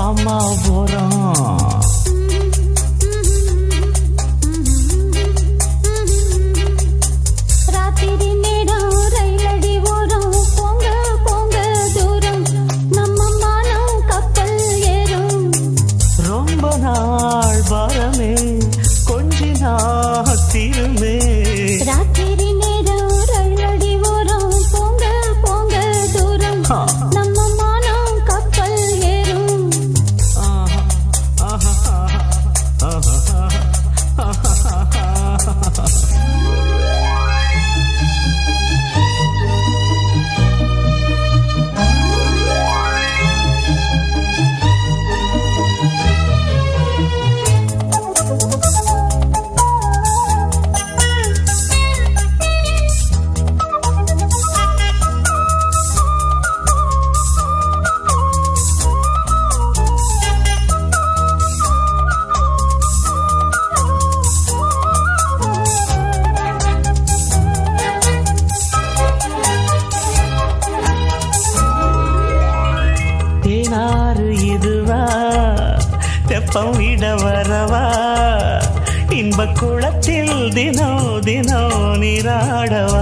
வாமா போறோம் ராத்திரி நேரம் ரயிலடி ஓரம் போங்க போங்க தூரம் நம்ம மானம் கப்பல் ஏறும் ரொம்ப நாள் பாரமே கொஞ்ச நாள் தீருமே ராத்திரி நேரம் ரயிலடி ஓரம் போங்க போங்க தூரம் ஆ. நம்ம மானம் கப்பல் ஏறும் ஆஹா, ஆஹா, ஆஹா, ஆஹா, ஆஹா. தேனாறு இதுவா தெப்பம் விட வரவா இன்ப குளத்தில் தினோ தினோ நீராடவா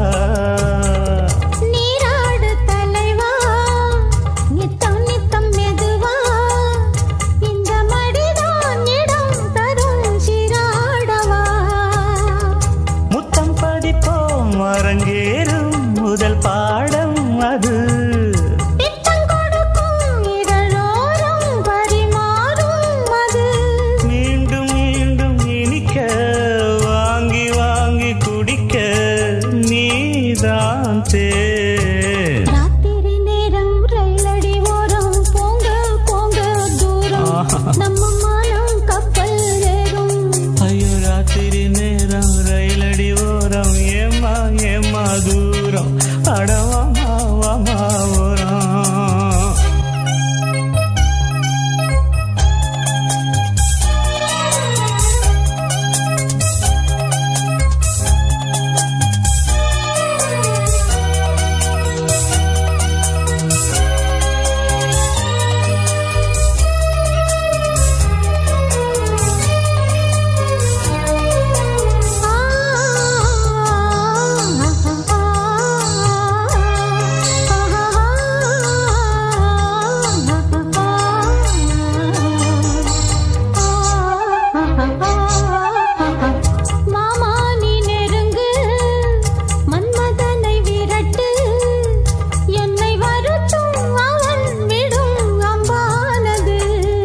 நீராடு தலைவா நித்தம் நித்தம் மெதுவா இந்த மடிதான் இடம் தரும் சீராடவா முத்தம் பதிப்போம் அரங்கேறும் முதல் பாடம் அது பித்தம் கொடுக்கும் இதழோரம் பரிமாறும் அது மீண்டும் மீண்டும் இனிக்க வாங்கி வாங்கி குடிக்க நீதான் தேன் ராத்திரி நேரம் ரயிலடி ஓரம் போங்க போங்க தூரம் ஆஹா. நம்ம மானம் கப்பல் ஏறும் ஐயோ ராத்திரி நேரம் ரயிலடி ஓரம் ஏமா ஏமா தூரம் அடவாமா வாமா ஓரம் மாமா நீ நெருங்கு மன்மதனை விரட்டு என்னை வருத்தும் அவன் விடும் அம்பானது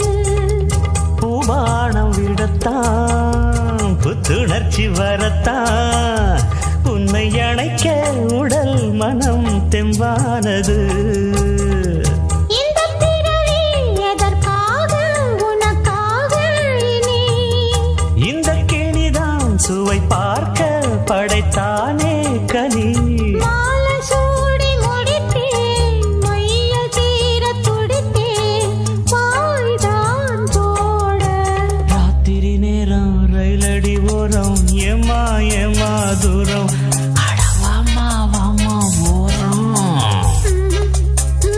பூபானம் விடத்தான் புத்துணர்ச்சி வரத்தான் உன்னை அணைக்க உடல் மனம் தெம்பானது இந்த பிறவி எதற்காக உனக்காக இனி இந்த கிளிதான் சுவை பார்க்க படைத்தானே கனி மாலை சூடி முடித்தேன் மையல் தீர துடித்தேன் வாய்தான் போட ராத்திரி நேரம் ரயிலடி ஓரம் ஏமா ஏமா தூரம் அட வாமா வாமா ஓரம்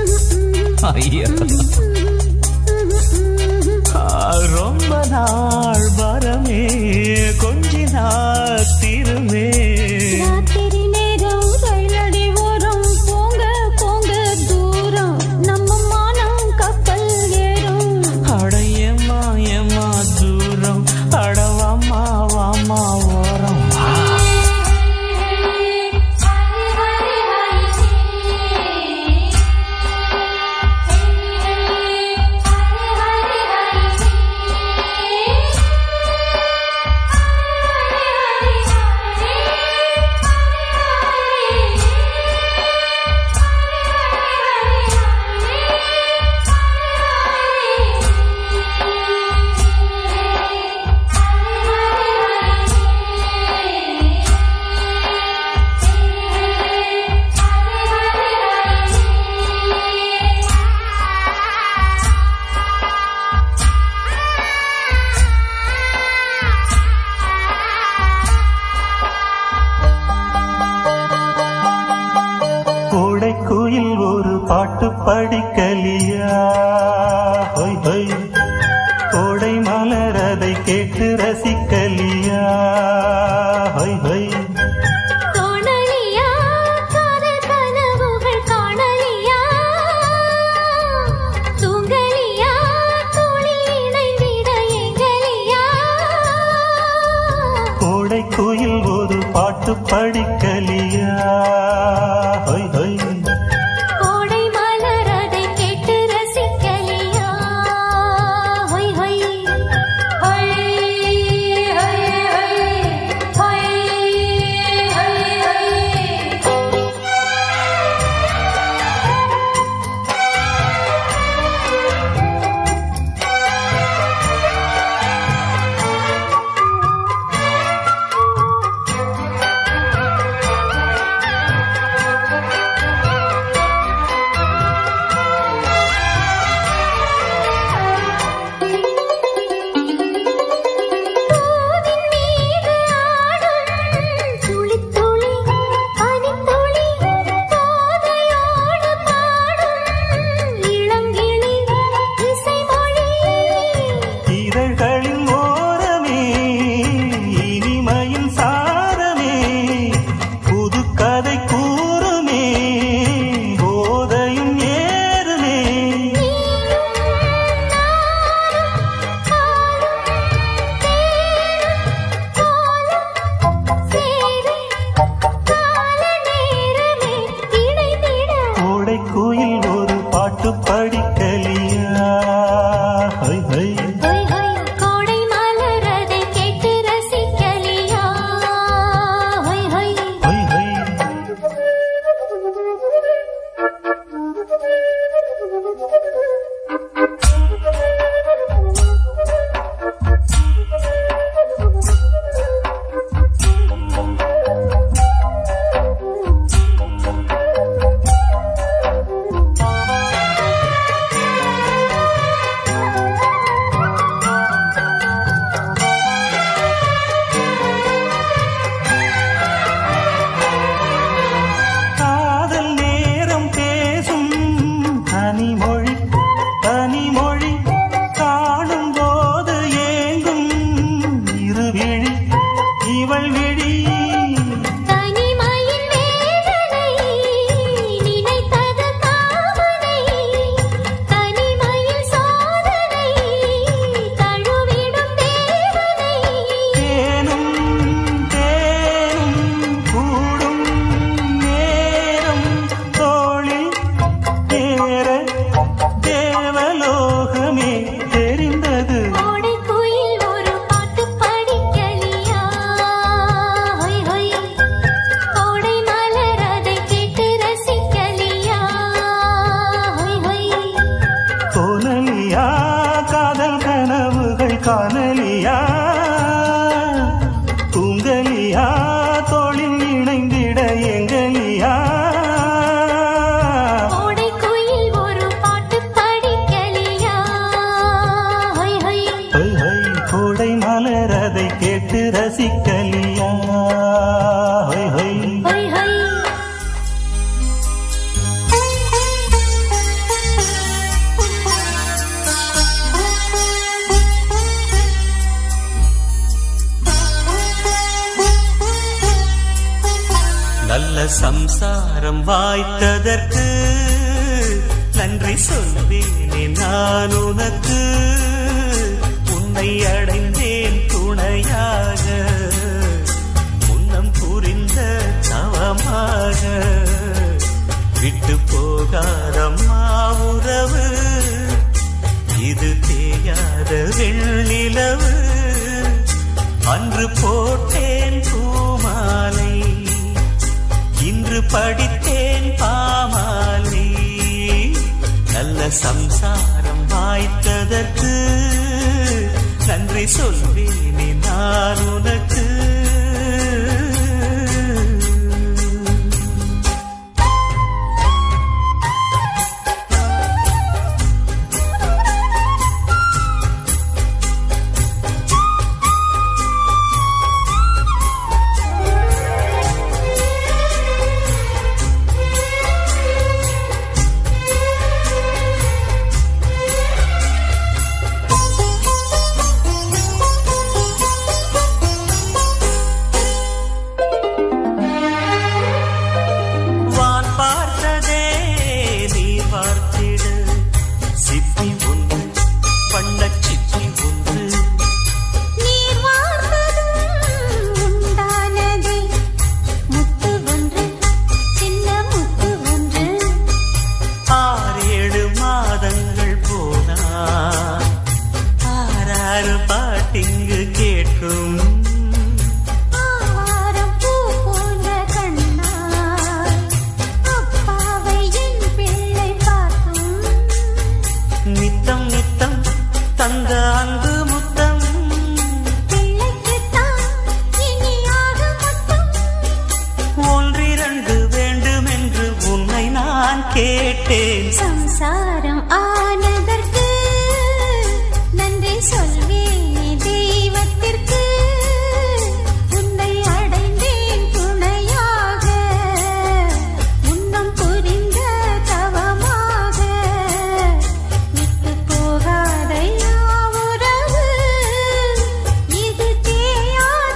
கேட்டு ரசிக்கலியா ஹை ஹை தோணலியா காதல் கனவுகள் காணலியா தூங்கலியா தோளில் இணைந்திட எங்கலியா கோடை குயில் ஒரு பாட்டு படிக்கலியா ஹை ஹை கோடை மலர் அதை கேட்டு ரசிக்கலியா ஹொய் ஹொய் ஹொய் ஹொய் ஹொய் ஹொய் ஹொய் பூவின் மீது ஆடும் துளித்துளி பனித்துளி போதையோடு பாடும் இளங்கிளி இசைமொழி இதழ்களின் ஓரமே இனிமையின் சாரமே புது கதை கூறுமே போதையும் ஏறுமே கோடை குயில் ஒரு பாட்டு படிக்கலியா ஹை ஹை ஹை ஹை காதல் நேரம் பேசும் தனிமொழி தனிமொழி காணும் போது ஏங்கும் இருவிழி இவள் விழி தனிமையின் வேதனை நினைத்தது காவலை தனிமையில் சோதனை தழுவிடும் தேவனை தேனும் தேனும் கூடும் நேரம் தோளில் தேர தேவலோகமே தெரிந்தது கோடை குயில் ஒரு பாட்டு படிக்கலியா ஹொய் ஹொய் கோடை மலர் அதை கேட்டு ரசிக்கலியா ஹொய் ஹொய் கோனலியா காதல் கனவுகள் காணலியா தூங்கலியா தோளில் இணைந்திட எங்கலியா கோடை குயில் ஒரு பாட்டு படிக்கலியா ஹொய் ஹொய் ஹை ஹை கோடை மலர் அதை கேட்டு ரசிக்கலியா ஹை ஹை ஹொய் ஹொய் நல்ல சம்சாரம் வாய்த்ததற்கு நன்றி சொல்வேனே நான் உனக்கு உன்னை அடைந்தேன் துணையாக முன்னம் புரிந்த தவமாக விட்டு போகாதம்மா உறவு இது தேயாத வெள்ளிலவு அன்று போட்டேன் பூமாலை இன்று படித்தேன் பாமாலை நல்ல சம்சாரம் வாய்த்ததற்கு நன்றி சொல்வேனே நான் உனக்கு Thank you. தந்த அன்பு முத்தம் பிள்ளைக்குத்தான் இனி ஆகும் முத்தம் ஒன்றிரண்டு வேண்டுமென்று உன்னை நான் கேட்டேன் சம்சாரம் ஆனதற்கு நன்றி சொல்வேனே தெய்வத்திற்கு உன்னை அடைந்தேன் துணையாக உன்னம் புரிந்த தவமாக விட்டு போகாதையா உறவு இது தேயாத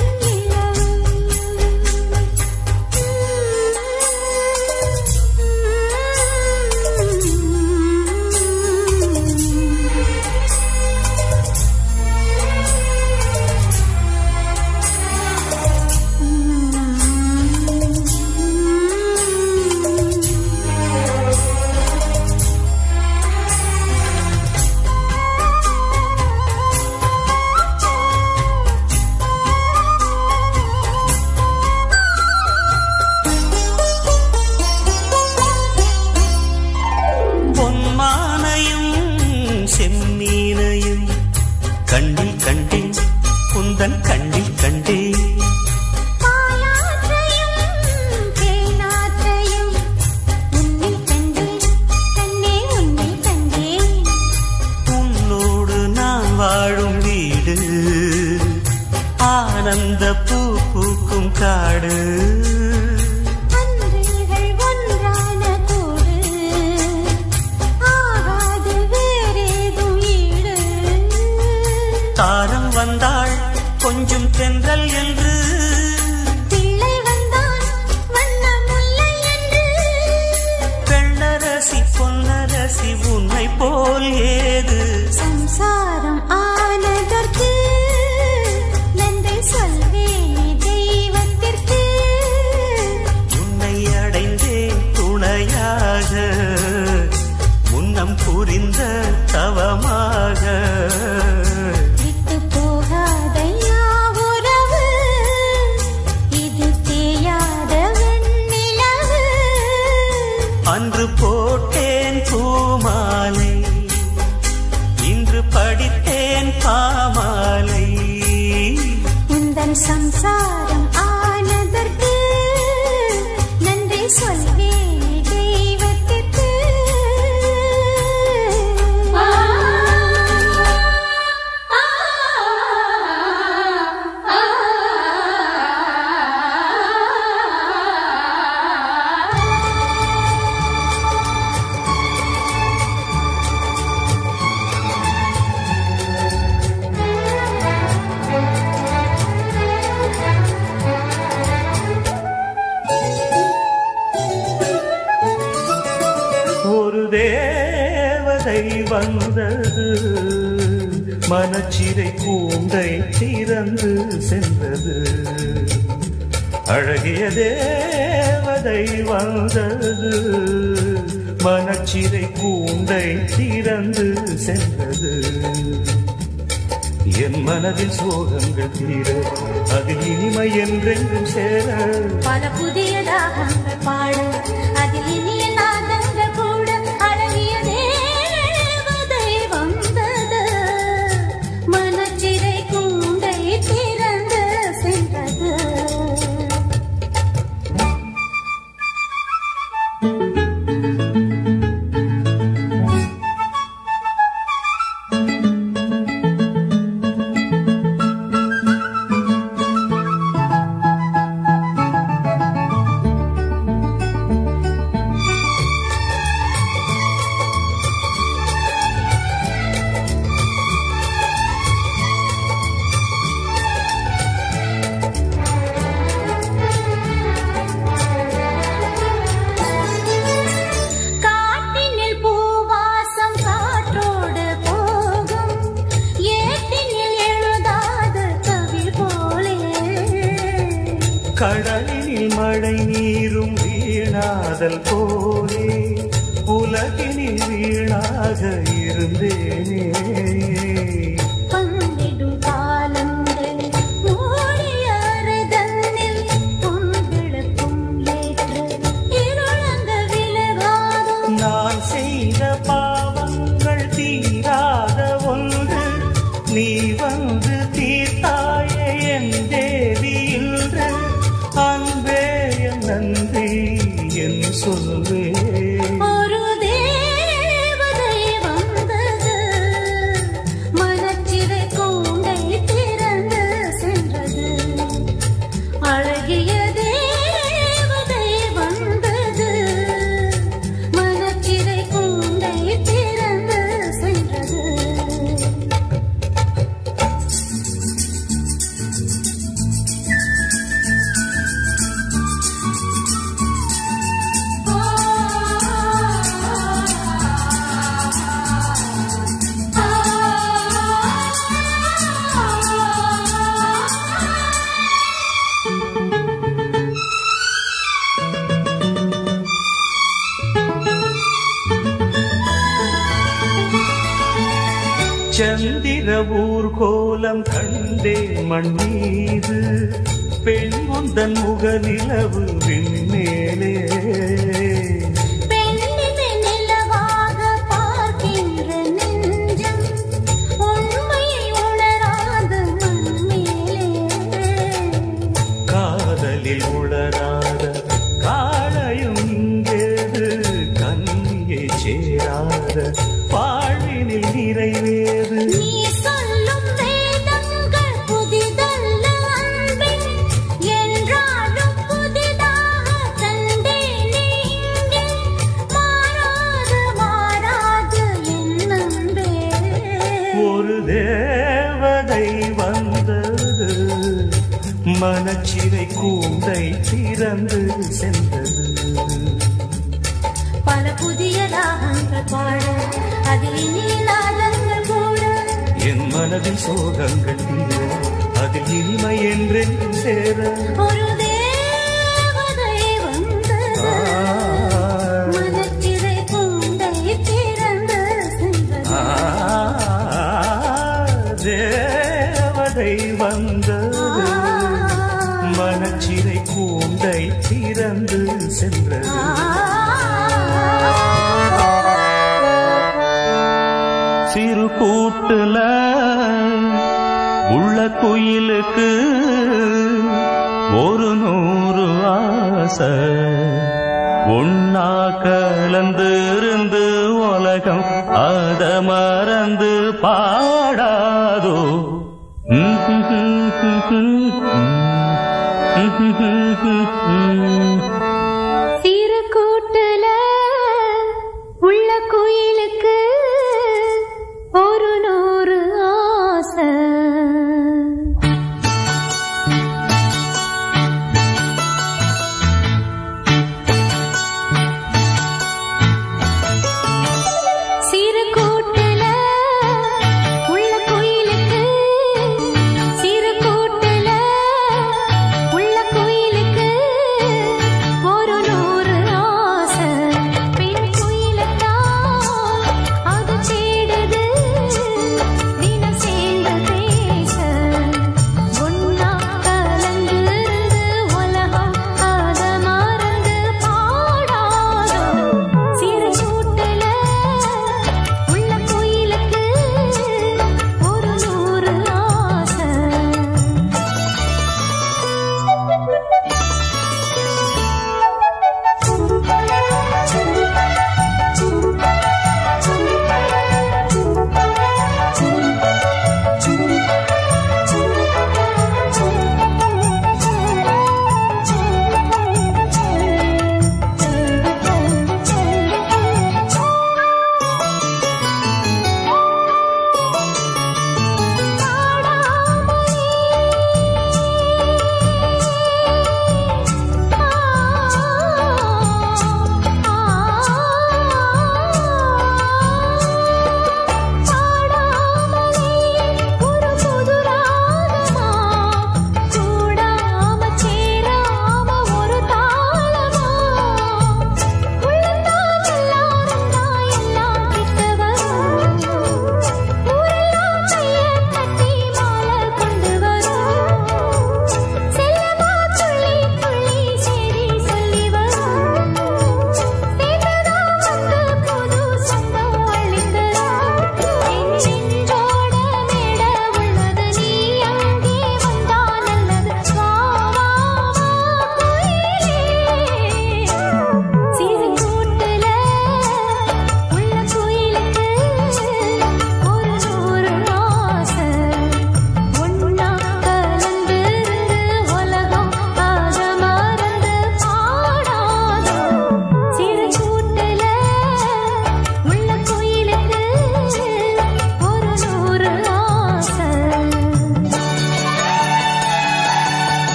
பொன்மானையும் செம்மீனையும் கண்ணில் கண்டேன் குந்தன் கண்ணில் கண்டேன் பாலாற்றையும் தேனாற்றையும் உன்னில் கண்டேன் கண்ணே உன்னில் கண்டேன் உன்னோடு நான் வாழும் வீடு ஆனந்த பூ பூக்கும் காடு அன்றிகள் ஒன்றான கூடு ஆகாது வேறேதும் ஈடு தாரம் வந்தாள் கொஞ்சம் தென்றல் என்று பிள்ளை வந்தான் வண்ண முல்லை என்று பெண்ணரசி பொன்னரசி உன்னை போல் ஏது சம்சாரம் ஆனதற்கு நன்றி சொல்வேனே தெய்வத்திற்கு உன்னை அடைந்தேன் துணையாக முன்னம் புரிந்த தவமாக விட்டு போகாதையா உறவு இது தேயாத வெண்ணிலவு அன்று போட்டேன் பூமாலை இன்று படித்தேன் பாமாலை உந்தன் சம்சாரம் ஆனதற்கு நன்றி சொல்வேனே தெய்வத்திற்கு ஒரு தேவதை வந்தது மனச்சிறை கூண்டை திறந்து சென்றது அழகிய தேவதை வந்தது மனச்சிறை கூண்டை திறந்து சென்றது என் மனதில் சோகங்கள் தீர அதில் இனிமை என்றென்றும் சேர பல புதிய ராகங்கள் பாட அதில் இனிய நாதங்கள் கூட அழகிய தேவதை வந்தது மனச்சிறை கூண்டை திறந்து சென்றது காட்டினில் பூவாசம் காற்றோடு போகும் ஏட்டினில் எழுதாத கவி போலே கடலில் மழை நீரும் வீணாதல் போலே உலகினில் வீணாக இருந்தேனே பங்கிடும் காலங்கள் மூடியாறுதன்னில் பொன்விளக்கும் ஏற்று இருளங்க விலகாதோ நான் செய்த பாவங்கள் தீராத ஒன்று சந்திர ஊர்கோலம் கண்டே மண் மீது பெண் உந்தன் முக நிலவு விண்மேலே பெண்ணினை நிலவாக பார்க்கின்ற நெஞ்சம் உண்மையை உணராது மண்மேலே காதலில் உளராத காளையும் இங்கேது கண்ணியை சேராத வாழ்வினில் நிறைவேறு நீ சொல்லும் வேதங்கள் புதிதல்ல அன்பே என்றாலும் புதிதாக கண்டேனே இங்கே மாறாது மாறாது என் அன்பே ஒரு தேவதை வந்தது மனச்சிறை கூண்டை திறந்து சென்றது பல புதிய ராகங்கள் பாட அதில் இனிநாதங்கள் கூட என் மனதில் சோகங்கள் தீர அதில் இனிமை என்றென்றும் சேர ஒரு தேவதை வந்தது மனத்திரை பூண்டை திறந்து சென்றது ஆ, தேவதை வந்தது மனச்சிறை கூண்டை திறந்து சென்றது சிறு கூட்டுல உள்ள குயிலுக்கு ஒரு நூறு ஆசை ஒன்னா கலந்து இருந்து உலகம் அத மறந்து பாடாதோ சிறு கூட்டுல உள்ள குயிலுக்கு ஒரு நூறு ஆசை சிறு கூட்டுல உள்ள குயிலுக்கு சிறு கூட்டுல உள்ள குயிலுக்கு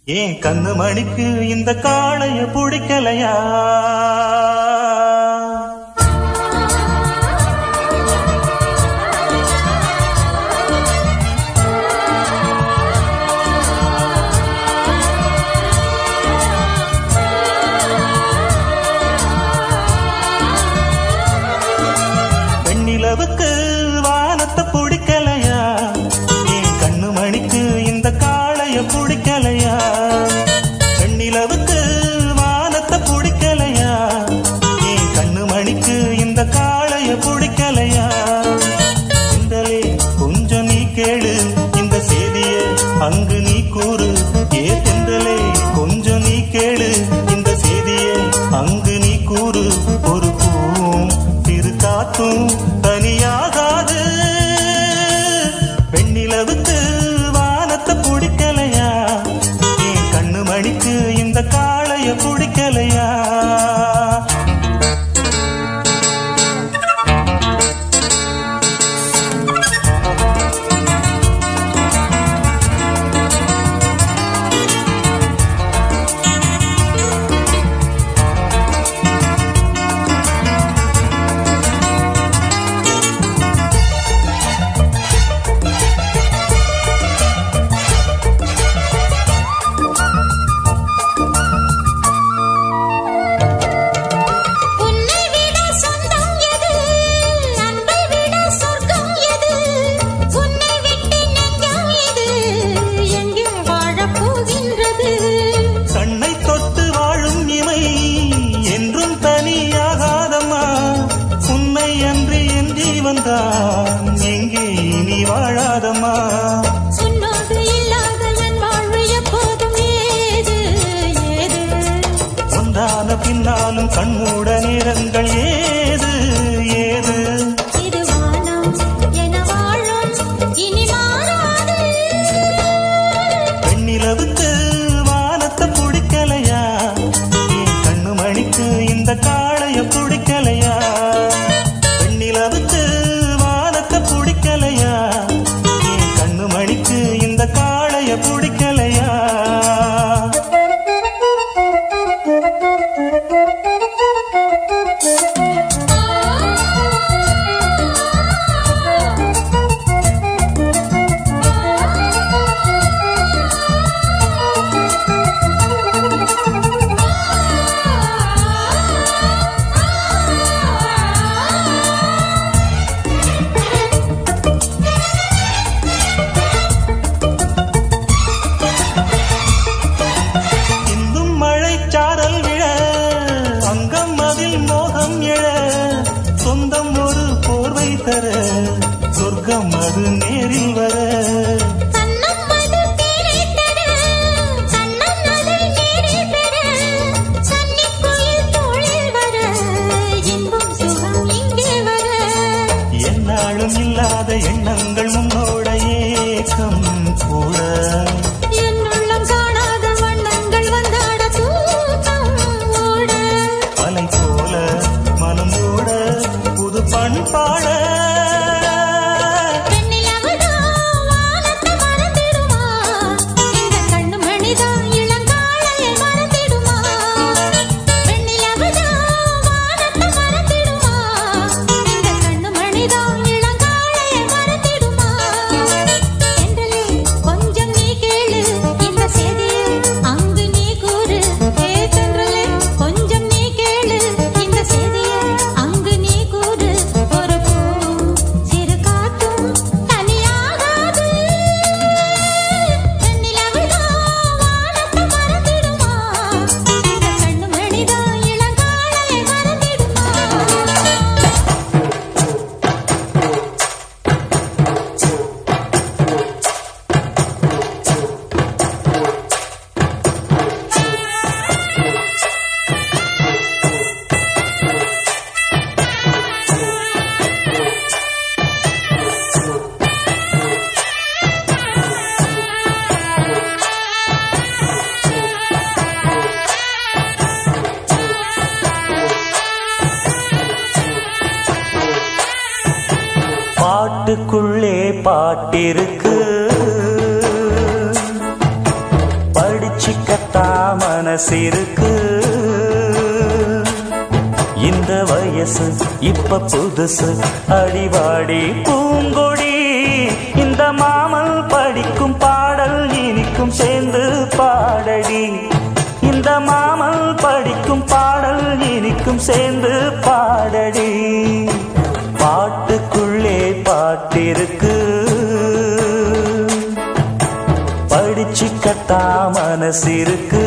ஏன் கண்ணு மணிக்கு இந்த காளைய பிடிக்கலையா பெண்ணிலவுக்கு வானத்தை பிடிக்கலையா ஏன் கண்ணு மணிக்கு இந்த காளைய பிடிக்கலையா பெண்ணிலவுக்கு வானத்தை பிடிக்கலையா ஏன் கண்ணு மணிக்கு இந்த காளைய பிடிக்கலையா இந்தலே கொஞ்சம் நீ கேளு இந்த செய்திய அங்கு நீ கூறு ஏ தென்றலே கொஞ்சம் நீ கேளு இந்த செய்திய அங்கு நீ கூறு ஒரு பூவும் திரு காத்தும் தனியாகாது பெண்ணிலவுக்கு வானத்தை பிடிக்கலையா என் கண்ணு மணிக்கு இந்த காளைய பிடிக்கலையா உன்னை விட சொந்தம் எது அன்பை விட சொர்க்கம் எது உன்னை விட்டு நெஞ்சம் எது எங்கே வாழப் போகின்றது கண்ணை தொட்டு வாழும் இமை என்றும் தனியாகாதம்மா உன்னை அன்று என் ஜீவன்தான் எங்கே இனி வாழாதம்மா உன்னோடு இல்லாத என் வாழ்வு எப்போதும் ஏது ஏது ஒன்றான பின்னாலும் கண்மூட நேரங்கள் ஏது ஏது இது வானம் என வாழும் இனி மாறாது பெண்ணிலவுக்கு வானத்தை பிடிக்கலையா என் கண்ணு மணிக்கு இந்த காளைய பிடிக்கலையா பெண்ணிலவுக்கு வானத்தை பிடிக்கலையா என் கண்ணு மணிக்கு இந்த காளைய பிடிக்கலையா இந்தும் மழை சாரல் விழ அங்கம் அதில் மோகம் எழ சொந்தம் ஒரு போர்வை தர சொர்க்கம் அது நேரில் வர கண்ணம் அது தேரை தர கண்ணம் அது நேரே பெற கன்னிக் கோயில் தோளில் வர இன்பம் சுகம் இங்கே வர என்னாலும் இல்லாத எண்ணங்கள் முன்னோட ஏக்கம் கூட என்னுள்ளம் காணாத வண்ணங்கள் வந்தாட தூக்கம் ஓட மலை போல மனம் ஓட புது பண்பாட பெண்ணிலவுதா வானத்தை மறந்திடுமா இந்த கண்ணு மணிதா இளங்காளையை மறந்திடுமா பெண்ணிலவுதா வானத்தை மறந்திடுமா இந்த கண்ணு மணிதா இளங்காளையை மறந்திடுமா என்றலே கொஞ்சம் நீ கேளு இந்த செய்தியை அங்கு நீ கூறு ஏ தென்றலே கொஞ்சம் நீ கேளு இந்த செய்தியை அங்கு நீ கூறு ஒரு பூ சிறு காத்தும் தனியாகாது நிலவுதா வானத்தை மறந்திடுமா இந்த கண்ணு மணிதா இளங்காளையை மறந்திடுமா பாட்டுக்குள்ளே பாட்டிருக்கு படிச்சு படிச்சுக்கத்தா மனசிருக்கு இந்த வயசு இப்ப புதுசு அடிவாடி பூங்கொடி இந்த மாமல் படிக்கும் பாடல் இனிக்கும் சேர்ந்து பாடடி இந்த மாமல் படிக்கும் பாடல் இனிக்கும் சேர்ந்து பாடடி பாட்டுக்குள்ளே பாட்டிருக்கு படிச்சுக்கத்தா மனசிருக்கு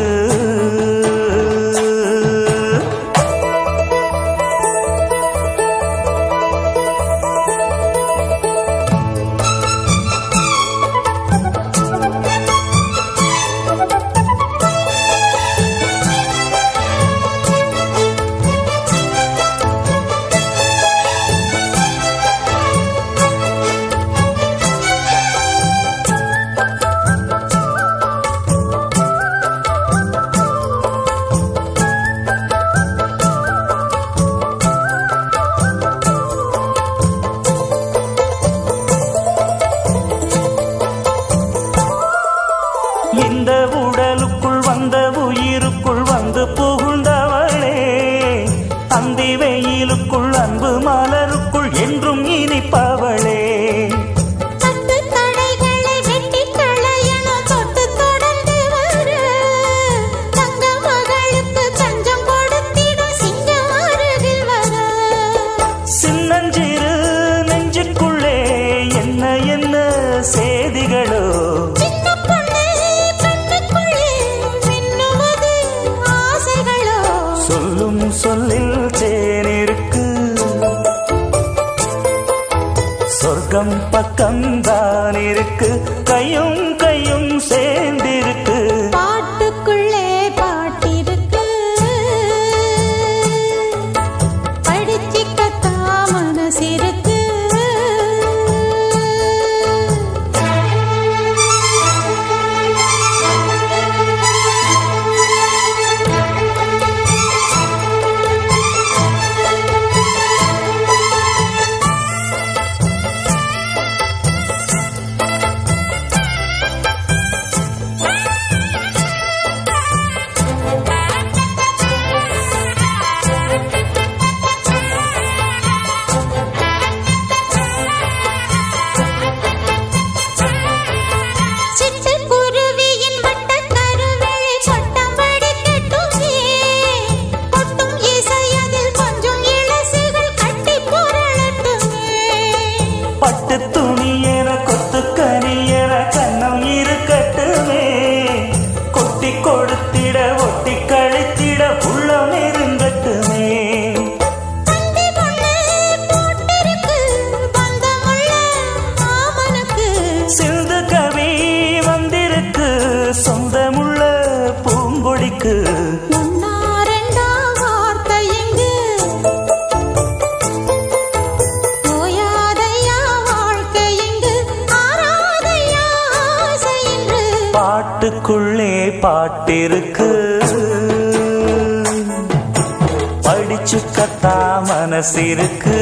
இந்த உடலுக்குள் வந்த உயிருக்குள் வந்து புகுந்தவளே அந்தி வெயிலுக்குள் அன்பு மலருக்குள் என்றும் இனிப்பவளே தட்டு தடைகளை வெட்டி களையணும் தொட்டு தொடர்ந்து வர தங்க மகளுக்கு தஞ்சம் கொடுத்திடும் சிங்கம் அருகில் வர சின்னஞ்சிறு நெஞ்சுக்குள்ளே என்ன என்ன செய்திகளோ சின்ன பொண்ணு கண்ணுக்குள்ளே மின்னுவது ஆசைகளோ சொல்லும் சொல்லில் தேனிருக்கு சொர்க்கம் பக்கம்தான் இருக்கு கையும் கையும் சேர்ந்திருக்கு பாட்டுக்குள்ளே பாட்டிருக்கு படிச்சிக்கத்தா மனசிருக்கு சிட்டுக்குருவியின் வட்டக் கருவிழி சட்டம் படிக்கட்டுமே. கொட்டும் இசை அதில் கொஞ்சம் இளசுகள் கட்டிப் புரளட்டுமே. பட்டு துணி என கொத்து கனி என கண்ணம் இருக்கட்டுமே கொட்டி கொடுத்திட ஒட்டி கழித்திட உள்ளம் இருங்கட்டுமே தந்தி பொண்ணு போட்டிருக்கு பந்தமுள்ள மாமனுக்கு. சிந்து கவி வந்திருக்கு சொந்தமுள்ள பூங்கொடிக்கு ஒன்னா ரெண்டா வார்த்தை இங்கு. ஓயாதையா வாழ்க்கை இங்கு. ஆராதையா ஆசை இன்று. பாட்டுக்குள்ளே பாட்டிருக்கு படிச்சுக்கத்தா மனசிருக்கு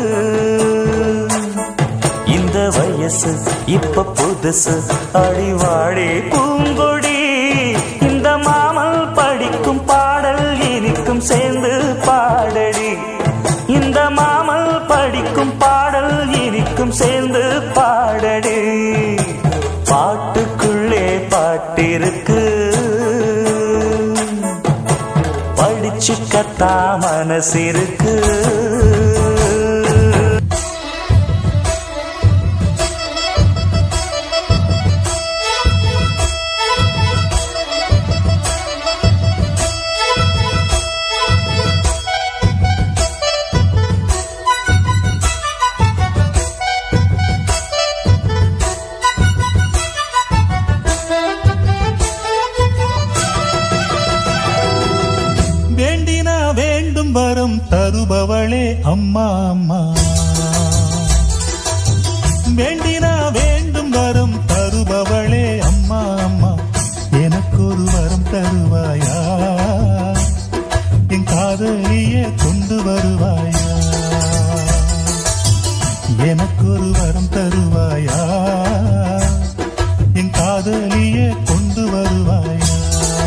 இந்த வயசு இப்ப புதுசு அடிவாடி பூங்கொடி இந்த மாமல் படிக்கும் பாடல் இனிக்கும் சேர்ந்து பாடடி இந்த மாமல் படிக்கும் பாடல் இனிக்கும் சேர்ந்து பாடடி பாட்டுக்குள்ளே பாட்டிருக்கு படிச்சுக்கத்தா மனசிருக்கு வேண்டினா வேண்டும் வரம் தருபவளே அம்மா அம்மா வேண்டினா வேண்டும் வரம் தருபவளே அம்மா அம்மா எனக்கு ஒரு வரம் தருவாயா என் காதலியே கொண்டு வருவாயா எனக்கு ஒரு வரம் தருவாயா என் காதலியே கொண்டு வருவாயா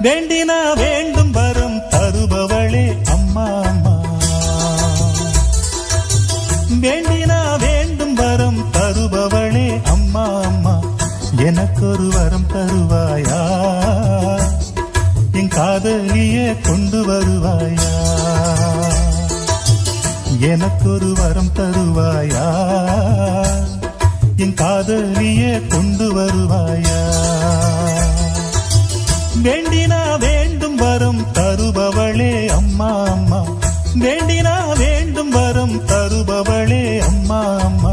வேண்டினா வேண்டும் வரம் தருபவளே அம்மா அம்மா வேண்டினா வேண்டும் வரம் தருபவளே அம்மா அம்மா எனக்கொரு வரம் தருவாயா என் காதலிய கொண்டு வருவாயா எனக்கொரு வரம் தருவாயா என் காதலிய கொண்டு வருவாயா வேண்டினா வேண்டும் வரம் தருபவளே அம்மா அம்மா வேண்டினா வேண்டும் வரம் தருபவளே அம்மா அம்மா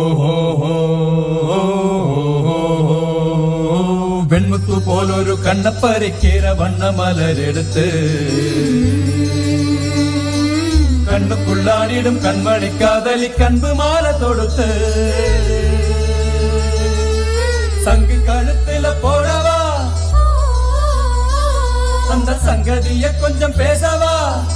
വെൺമുത്തു പോലൊരു കണ്ണപ്പരക്കേറ വണ്ണമലരെടുത്ത് കണ്ണുക്കുള്ളാടിടും കൺമണി കാതലി കൺപ് മാല തൊടുത്ത് சங்கு கழுத்துல போடவா அந்த சங்கதிய கொஞ்சம் பேசவா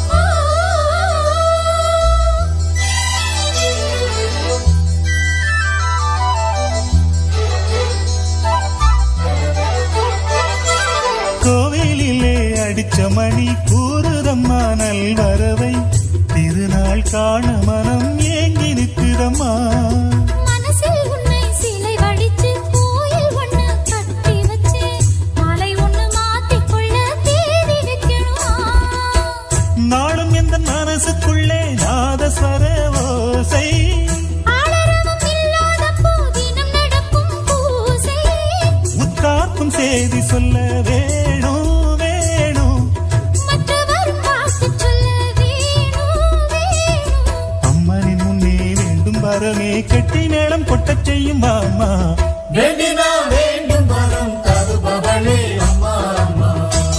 கோவிலிலே அடிச்ச மணி கூறுதம்மா நல்வரவை திருநாள் காண மனம் ஏங்கி நிற்குதம்மா மனசில் உன்னை சிலை வடிச்சு கோயில் ஒண்ணு கட்டி வச்சு மாலை ஒண்ணு மாத்திக்கொள்ள தேடி வைக்கணுமா நாளும் எந்த மனசுக்குள்ளே நாதஸ்வர ஓசை ஆளரவம் இல்லாத போதினம் நடக்கும் பூசை உத்தாக்கும் செய்தி சொல்ல வேணும் வேணும் மற்றவர் பார்த்து சொல்ல வேணும் வேணும் அம்மனின் முன்னே வேண்டும் வரமே கெட்டி மேளம் கொட்டச் செய்யும் மாமா வேண்டினா வேண்டும் வரம் தருபவளே அம்மா அம்மா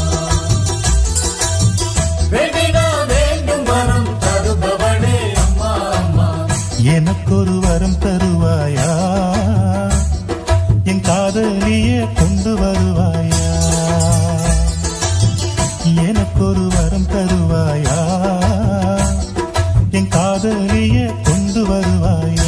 வேண்டினா வேண்டும் வரம் தருபவளே அம்மா அம்மா எனக்கொரு வரம் தருவாயா என் காதலிய கொண்டு வருவாயா எனக்கொரு வரம் தருவாயா என் காதலிய கொண்டு வருவாயா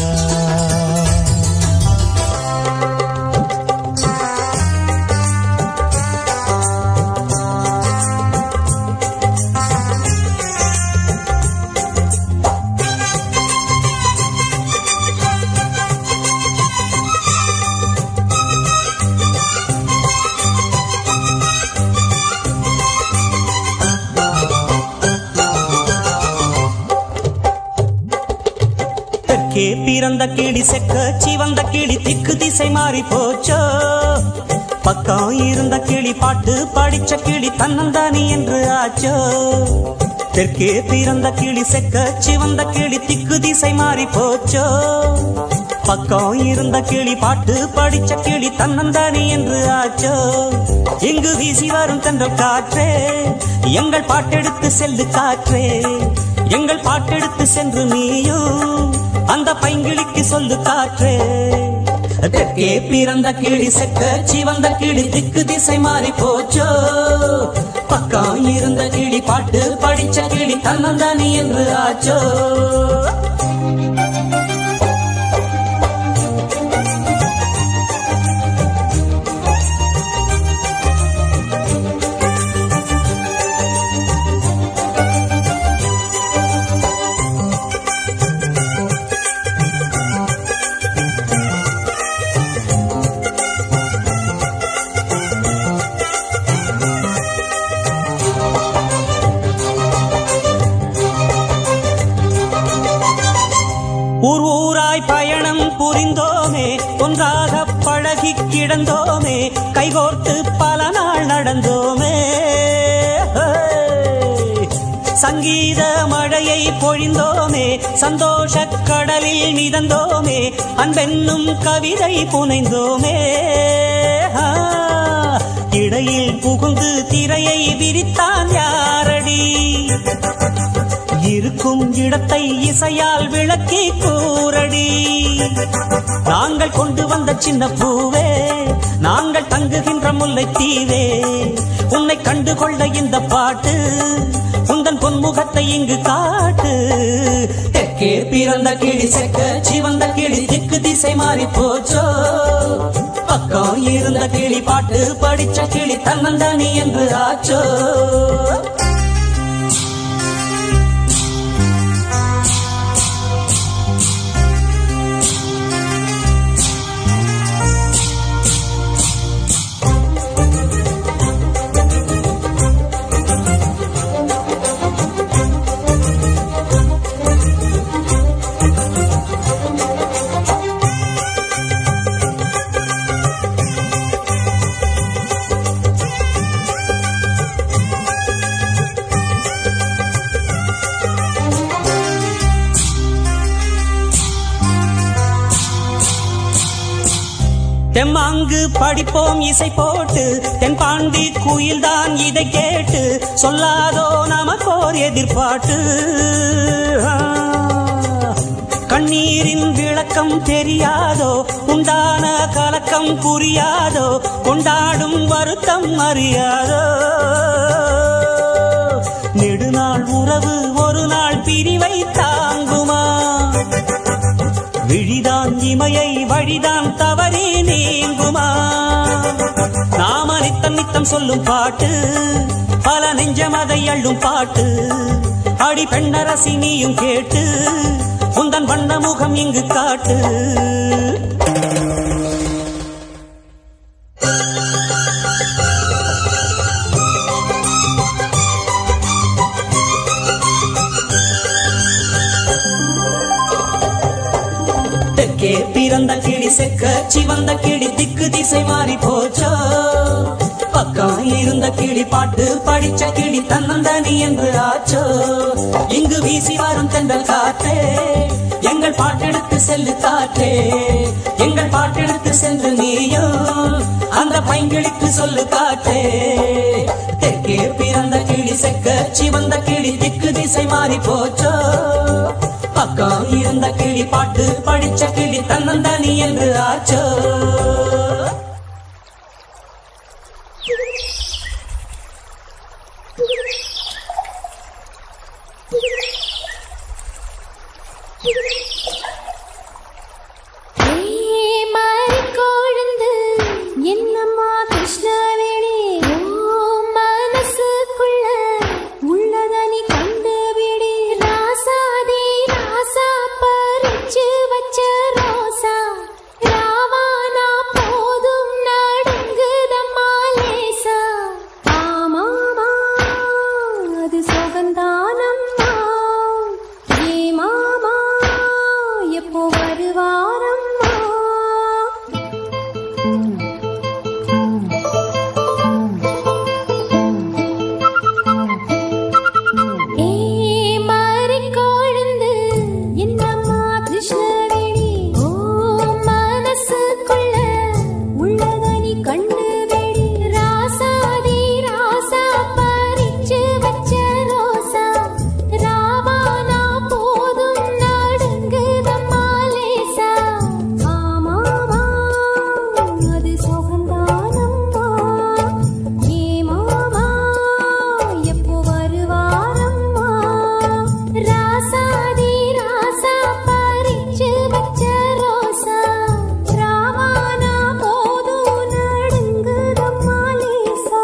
தெற்கே பிறந்த கிளி செக்க சிவந்த கிளி திக்கு திசை மாறி போச்சோ பக்கம் இருந்த கிளி பாட்டு படிச்ச கிளி தன்னந்தானி என்று ஆச்சோ தெற்கே பிறந்த கிளி செக்க சிவந்த கிளி திக்கு திசை மாறி போச்சோ பக்கம் இருந்த கிளி பாட்டு படிச்ச கிளி தன்னந்தானி என்று ஆச்சோ இங்கு வீசி வரும் தென்றல் காற்றே எங்கள் பாட்டெடுத்து செல்லு காற்றே எங்கள் பாட்டெடுத்து சென்று நீயும் அந்த பைங்கிளிக்கு சொல்லு காற்றே தெற்கே பிறந்த கிளி செக்க சிவந்த கிளி திக்கு திசை மாறி போச்சோ பக்கம் இருந்த கிளி பாட்டு படிச்ச கிளி தன்னந்தானி என்று ஆச்சோ ஊர் ஊராய் பயணம் புரிந்தோமே ஒன்றாக பழகி கிடந்தோமே கைகோர்த்து பல நாள் நடந்தோமே ஹே! சங்கீத மழையை பொழிந்தோமே சந்தோஷ கடலில் மிதந்தோமே அன்பென்னும் கவிதை புனைந்தோமே ஆ! இடையில் புகுந்து திரையை விரித்தான் யாரடி இருக்கும் இடத்தை இசையால் விளக்கி கூறடி நாங்கள் கொண்டு வந்த சின்ன பூவே நாங்கள் தங்குகின்ற முல்லை தீவே உன்னை கண்டு கொள்ள இந்த பாட்டு உந்தன் பொன்முகத்தை இங்கு காட்டு தெற்கே பிறந்த கிளி செக்க சிவந்த கிளி திக்கு திசை மாறி போச்சோ பக்கம் இரு இருந்த கிளி பாட்டு படிச்ச கிளி தன்னந்தனி என்று ஆச்சோ தெம்மாங்கு படிப்போம் இசை போட்டு தென்பாண்டி குயில்தான் இதை கேட்டு சொல்லாதோ நமக்கோர் எதிர்பாட்டு ஆ. கண்ணீரின் விளக்கம் தெரியாதோ உண்டான கலக்கம் புரியாதோ கொண்டாடும் வருத்தம் அறியாதோ நெடுநாள் உறவு ஒரு நாள் பிரிவை தாங்குமா விழிதான் இமையை வழிதான் தவறி நீங்குமா நாம நித்தம் நித்தம் சொல்லும் பாட்டு பல நெஞ்சம் அதை அள்ளும் பாட்டு அடி பெண்ணரசி நீயும் கேட்டு உந்தன் வண்ண முகம் இங்கு காட்டு தெற்கே பிறந்த கிளி செக்க சிவந்த கிளி திக்கு திசை மாறி போச்சோ பக்கம் இருந்த கிளி பாட்டு படிச்ச கிளி தன்னந்தனி என்று ஆச்சோ இங்கு வீசி வரும் தென்றல் காற்றே எங்கள் பாட்டெடுத்து செல்லு காற்றே எங்கள் பாட்டெடுத்து சென்று நீயோ அந்த பைங்கிளிக்கு சொல்லு காற்றே தெற்கே பிறந்த கிளி செக்க சிவந்த கிளி திக்கு திசை மாறி போச்சோ பக்கம் இருந்த கிளி பாட்டு படிச்ச கிளி தன்னந்தனி என்று ஆச்சோ ஏ மாறிக்கொழுந்து, என்னம்மா கிருஷ்ணவேணி, உன் மனசுக்குள்ள உள்ளதனி கண்டுபிடி. ராசாதி ராசா பறிச்சு வச்ச ரோசா. ராவானா போதும் நடுங்குதம்மா லேசா. ஆமாமா, அது சுகந்தானம்மா. ஏ மாமா, எப்போ வருவாரம்மா ஏ மாறிக்கொழுந்து, என்னம்மா கிருஷ்ணவேணி, ஓ மனசுக்குள்ள உள்ளதனி கண்டுபிடி. ராசாதி ராசா பறிச்சு வச்ச ரோசா. ராவானா போதும் நடுங்குதம்மா லேசா. ஆமாமா, அது சுகந்தானம்மா. ஏ மாமா, எப்போ வருவாரம்மா? ராசாதி ராசா பறிச்சு வச்ச ரோசா. ராவானா போதும் நடுங்குதம்மா லேசா.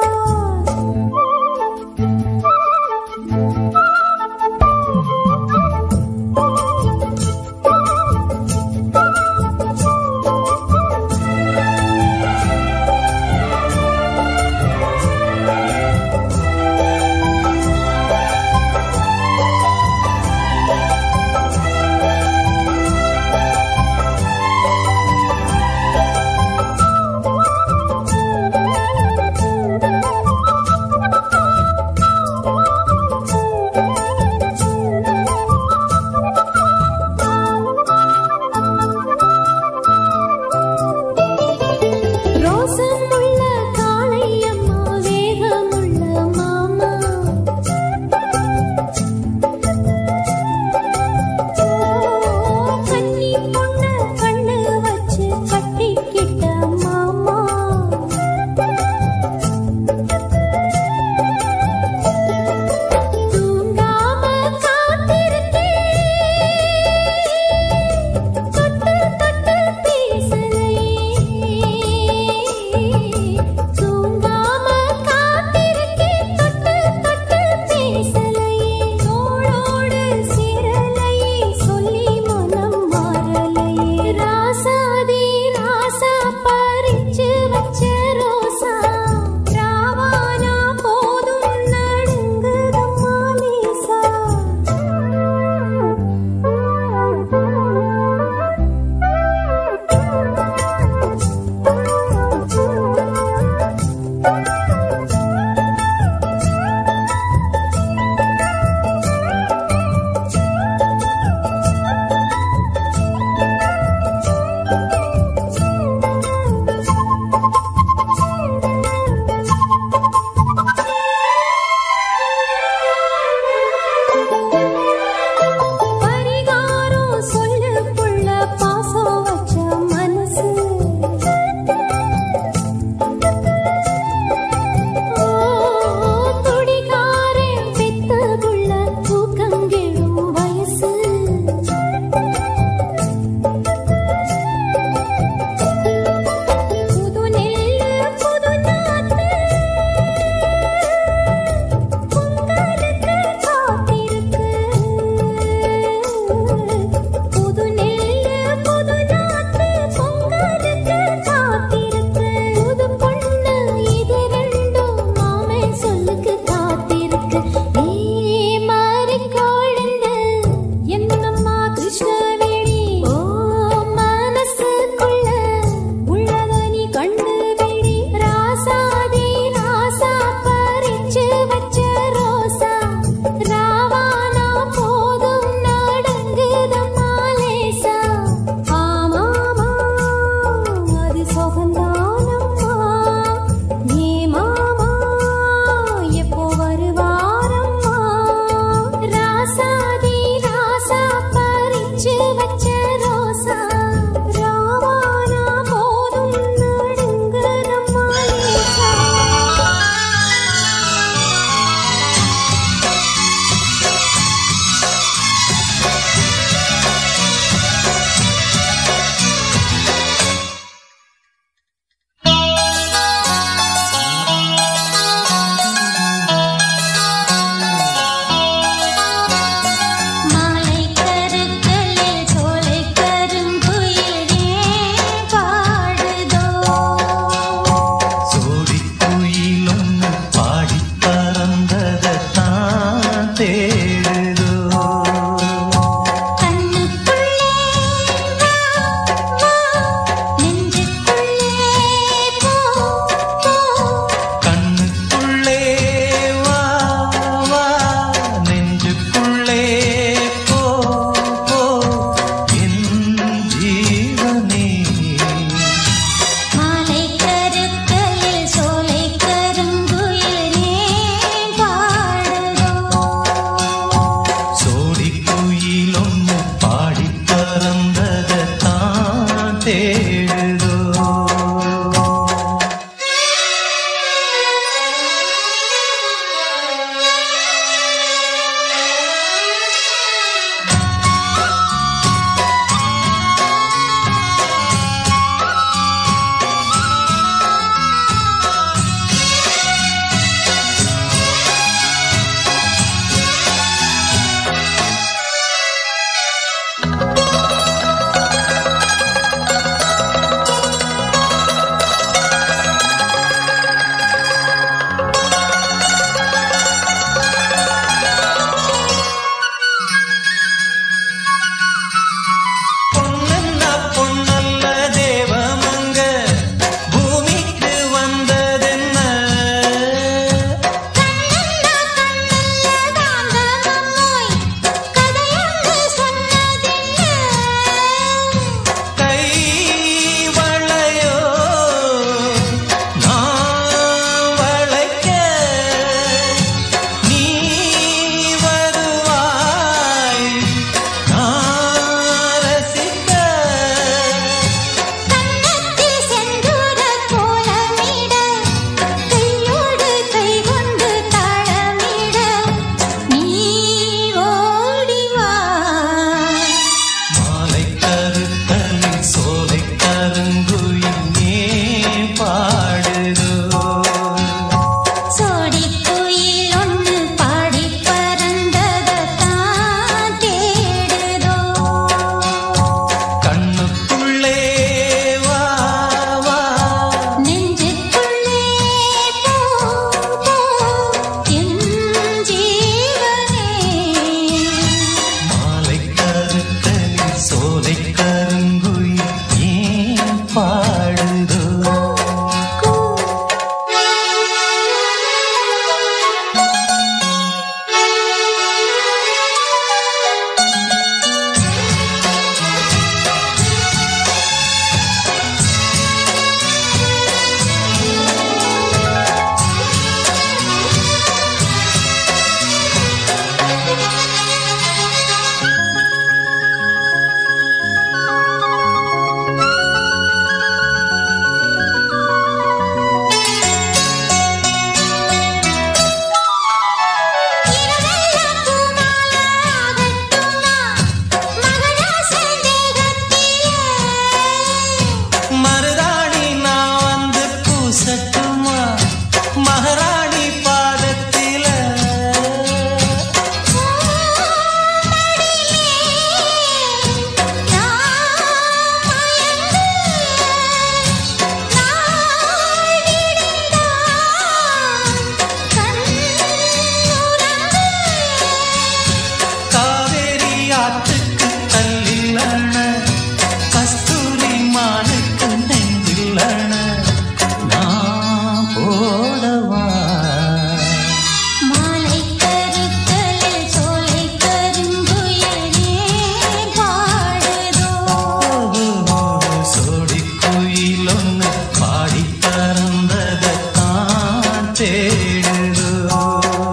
பாடி பறந்ததான் தேடுதோ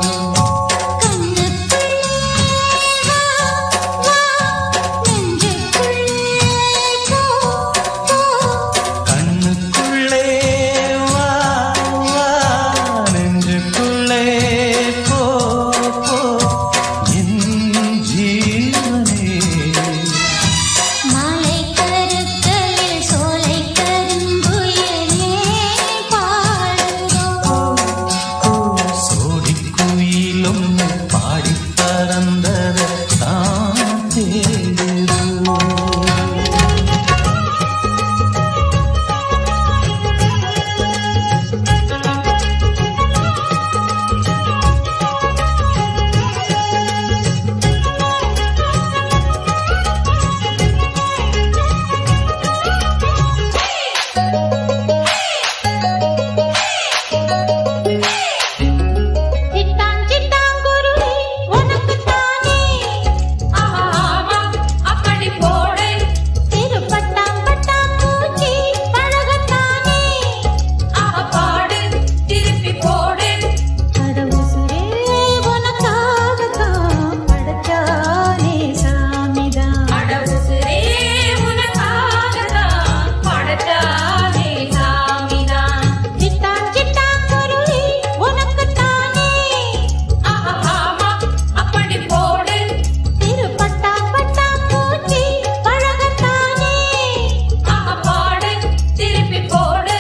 கண்ணுக்குள்ளே வா வா நெஞ்சுக்குள்ளே போ போ என் ஜீவனே மாலை கருத்தலில் சோலை கரும்புயலே பாடுதோ சோடிக் குயிலும் பாடி பறந்தத தான் தேடுதோ சிட்டான் சிட்டான் குருவி உனக்கு தானே ஆமா அப்படி போடு திருப்பட்டாம் பட்டாம் பூச்சி பழகத்தானே ஆஹா பாடு திருப்பி போடு கடவுசரே உனக்காகத்தான் படைச்சானே சாமிதான் அடவுசிரே உனக்காகத்தான் படைச்சானே சாமிதான். சிட்டான் சிட்டான் குருவி உனக்கு தானே ஆமா, அப்படி போடு திருப்பட்டாம் பட்டாம் பூச்சி பழகத்தானே ஆஹா பாடு திருப்பி போடு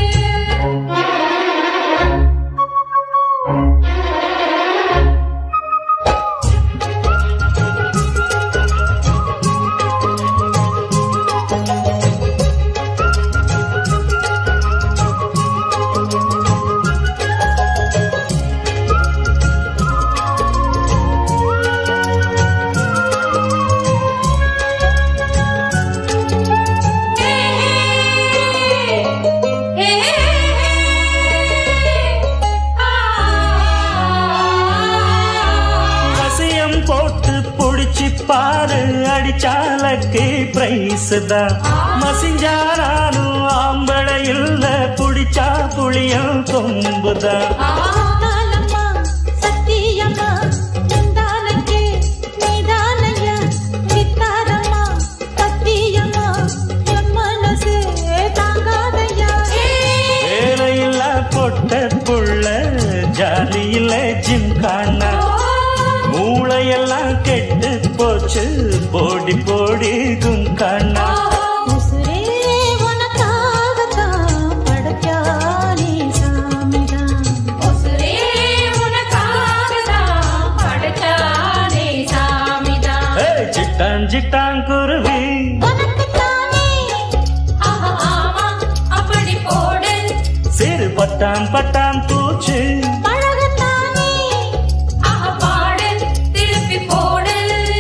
வசியம் போட்டு புடிச்சு பாரு அடிச்சாலக்கு பிரைஸ் தான் மசிஞ்சாரானும் ஆம்பளை இல்ல புடிச்சா புளியம் கொம்புதான் தானம்மா சத்தியம்மா நிந்தானக்கே நீதானையா சித்தாரம்மா சத்தியம்மா என் மனசு தாங்காதையா வேலையில்ல பொட்ட புள்ள ஜாலியில ஜிம் காணா மூளையெல்லாம் கெட்டு போச்சு போடி போடி குங்கானா உசுரே உனக்காகத்தான் படைச்சானே சாமிதான் உசுரே உனக்காகத்தான் படைச்சானே சாமிதான். ஏய், சிட்டான் சிட்டான் குருவி உனக்குத்தானே ஆஹா, ஆமா, அப்படி போடு சிறு பட்டாம் பட்டாம் பூச்சு பழகத்தானே ஆஹா, பாடு திருப்பி போடு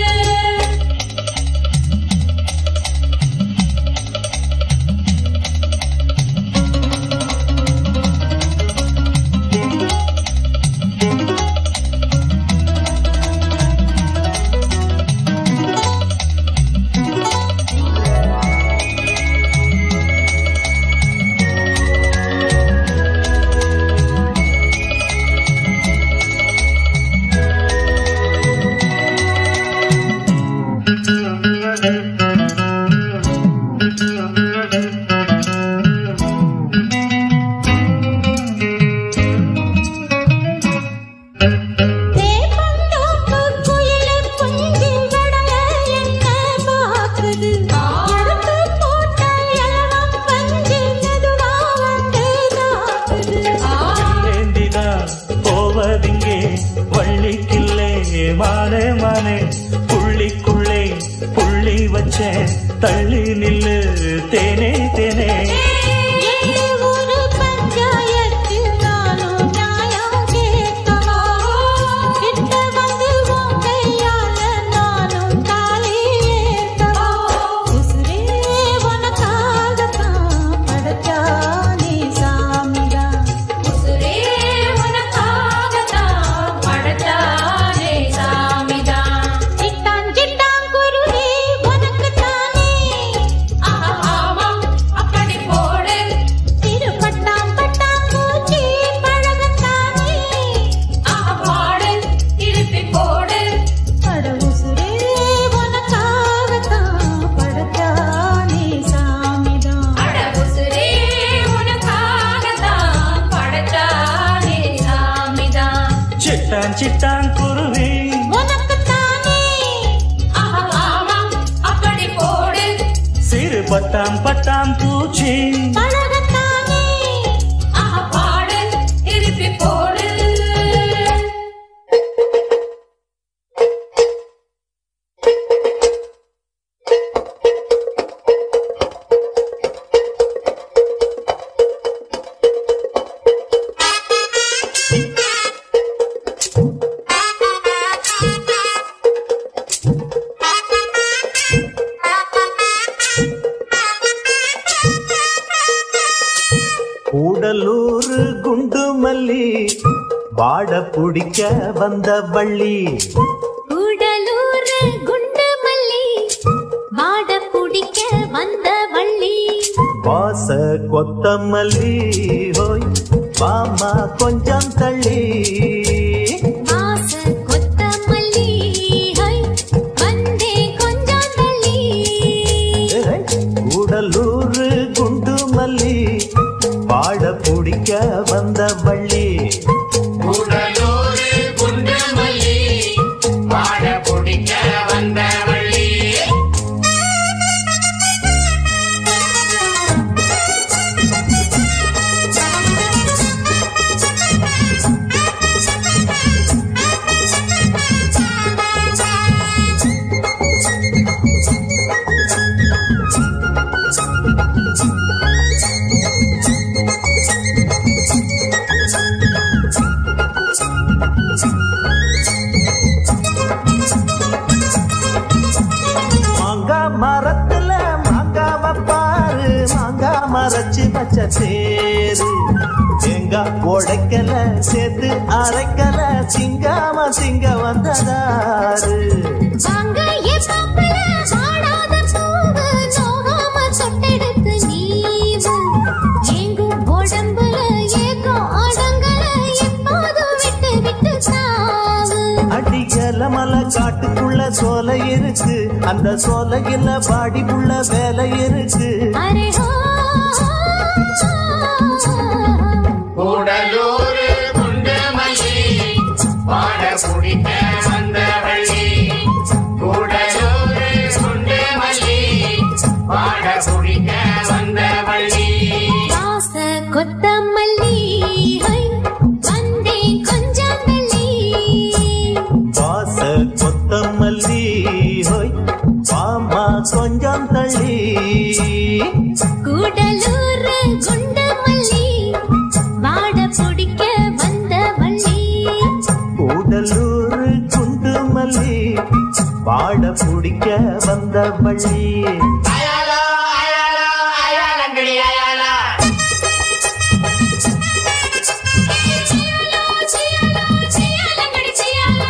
தேப்பந்தோப்பு குயிலு குஞ்சு கடல என்ன பாக்குது எடுத்து போட்ட இளவம் பஞ்சு மெதுவா வந்து தாக்குது ஏந்திதான் போவதிங்கே வள்ளிக்கில்லே மானே மானே புள்ளிக்குள்ளே புள்ளி வச்சேன் தள்ளி நில்லு தேனே தேனே எட்டு ஊரு பஞ்சாயத்து நானும் நியாயம் கேட்கவா கிட்ட வந்து உன் கையால நானும் தாலி ஏற்கவா உசுரே உனக்காகத்தான் படைச்சானே சாமிதான் உசுரே உனக்காகத்தான் படைச்சானே சாமிதான். சிட்டான் சிட்டான் குருவி உனக்குத்தானே ஆஹா, ஆமா, அப்படி போடு சிட்டாங்குருவி உனக்குத்தானே ஆஹா ஆமா அப்படி போடு சிறு பட்டாம் பட்டாம் பூச்சி பழகத்தானே ஆஹா பாடு திருப்பி போடு கூடலூர் குண்டு மல்லி வாட பிடிக்க வந்த வள்ளி கூடலூர் குண்டு மல்லி வாட பிடிக்க வந்த வள்ளி வாச கொத்தமல்லி ஹோய் மாமா கொஞ்சம் தள்ளி வாச கொத்தமல்லி ஹை வந்தே கொஞ்சம் தள்ளி ஏய், கூடலூர் குண்டு மல்லி வாட பிடிக்க வந்த வள்ளி உடலூரு குண்டு மல்லி வாழ பிடிக்க வந்த வள்ளி மாங்கா மரத்துல மாங்காவ பாரு மாங்கா மரச்சு வச்ச தேரு தேங்காய் உடைக்கல சேர்த்து அரைக்கல சிங்காம சிங்க வந்ததாரு வாங்க ஏ பாப்பல வாடாத பூவு நோகாம சொட்டெடுத்து நீவு ஏங்கும் உடம்புல ஏக்கம் அடங்கல எப்போதும் விட்டு விட்டு சாவு அடிக்கல மலை காட்டுக்குள்ள சோலை இருக்கு அந்த சோலையில பாடிக்குள்ள வேலை இருக்கு அரே ஹோ உடலூரு குண்டு மல்லி வாழ பிடிக்க வந்த வள்ளி உடலூரு குண்டு மல்லி வாழ பிடிக்க வந்த வள்ளி வாச கொத்தமல்லி ஹை வந்தே கொஞ்சம் தள்ளி வாச கொத்தமல்லி ஹோய் மாமா கொஞ்சம் தள்ளி கூடலூர் குண்டு மல்லி வாட பிடிக்க வந்த வள்ளி கூடலூர் குண்டு மல்லி பாட பிடிக்க வந்த வள்ளி அயாலா அயாலா அயாலங்கடி அயாலா சியாலோ சியாலங்கடி சியாலோ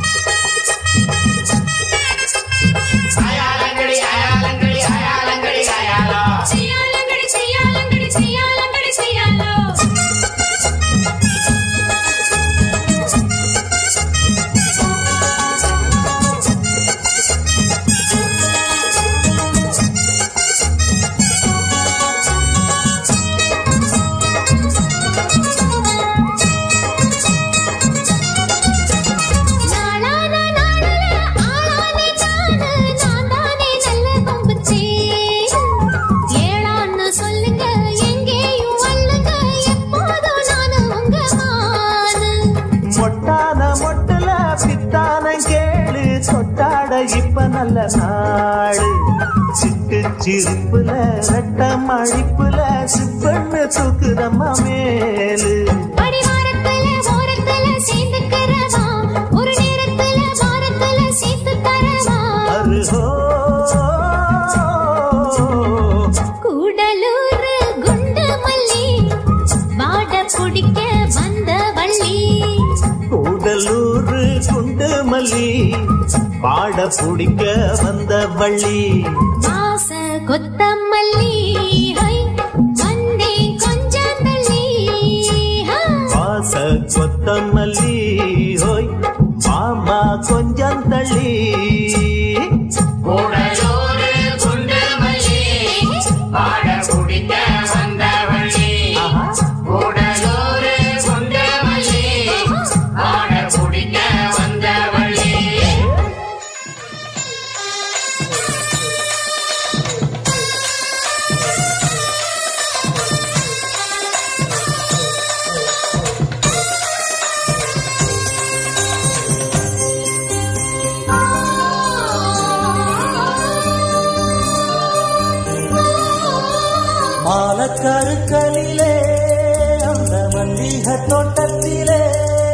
அயாலங்கடி அயாலங்கடி அயாலங்கடி அயாலா சியாலங்கடி சியாலங்கடி சியாலங்கடி சியாலோ நாளான நாளுல ஆளானே நானு நான் தானே நல்ல கொம்புச்சே ஏழான்னு சொல்லுங்க எங்கேயும் வல்லுங்க எப்போதும் நானு உங்க மானு மொட்டான மொட்டுல பித்தான கேளு சொட்டாட இப்ப நல்ல நாடு சிட்டு சிரிப்புல ரெட்ட மழிப்புல சிப்பண்ணு தூக்குதம்மா மேலு படிவாரத்துல ஓரத்துல சேர்ந்துக்கிறவா ஒரு நேரத்துல வாரத்துல சேர்த்து தரவா அருகோ கூடலூர் குண்டு மல்லி வாட பிடிக்க வந்த வள்ளி கூடலூர் குண்டு மல்லி பாட பிடிக்க வந்த வள்ளி வாச கொத்தமல்லி ஹை வந்தே கொஞ்சம் தள்ளி ஹா. வாச கொத்தமல்லி ஹோய் மாமா கொஞ்சம் தள்ளி உடலூரு குண்டு மல்லி வாழ பிடிக்க வந்த வள்ளி ஆஹா உடலூரு குண்டு மல்லி வாழ பிடிக்க மல்லிகை தோட்டத்திலே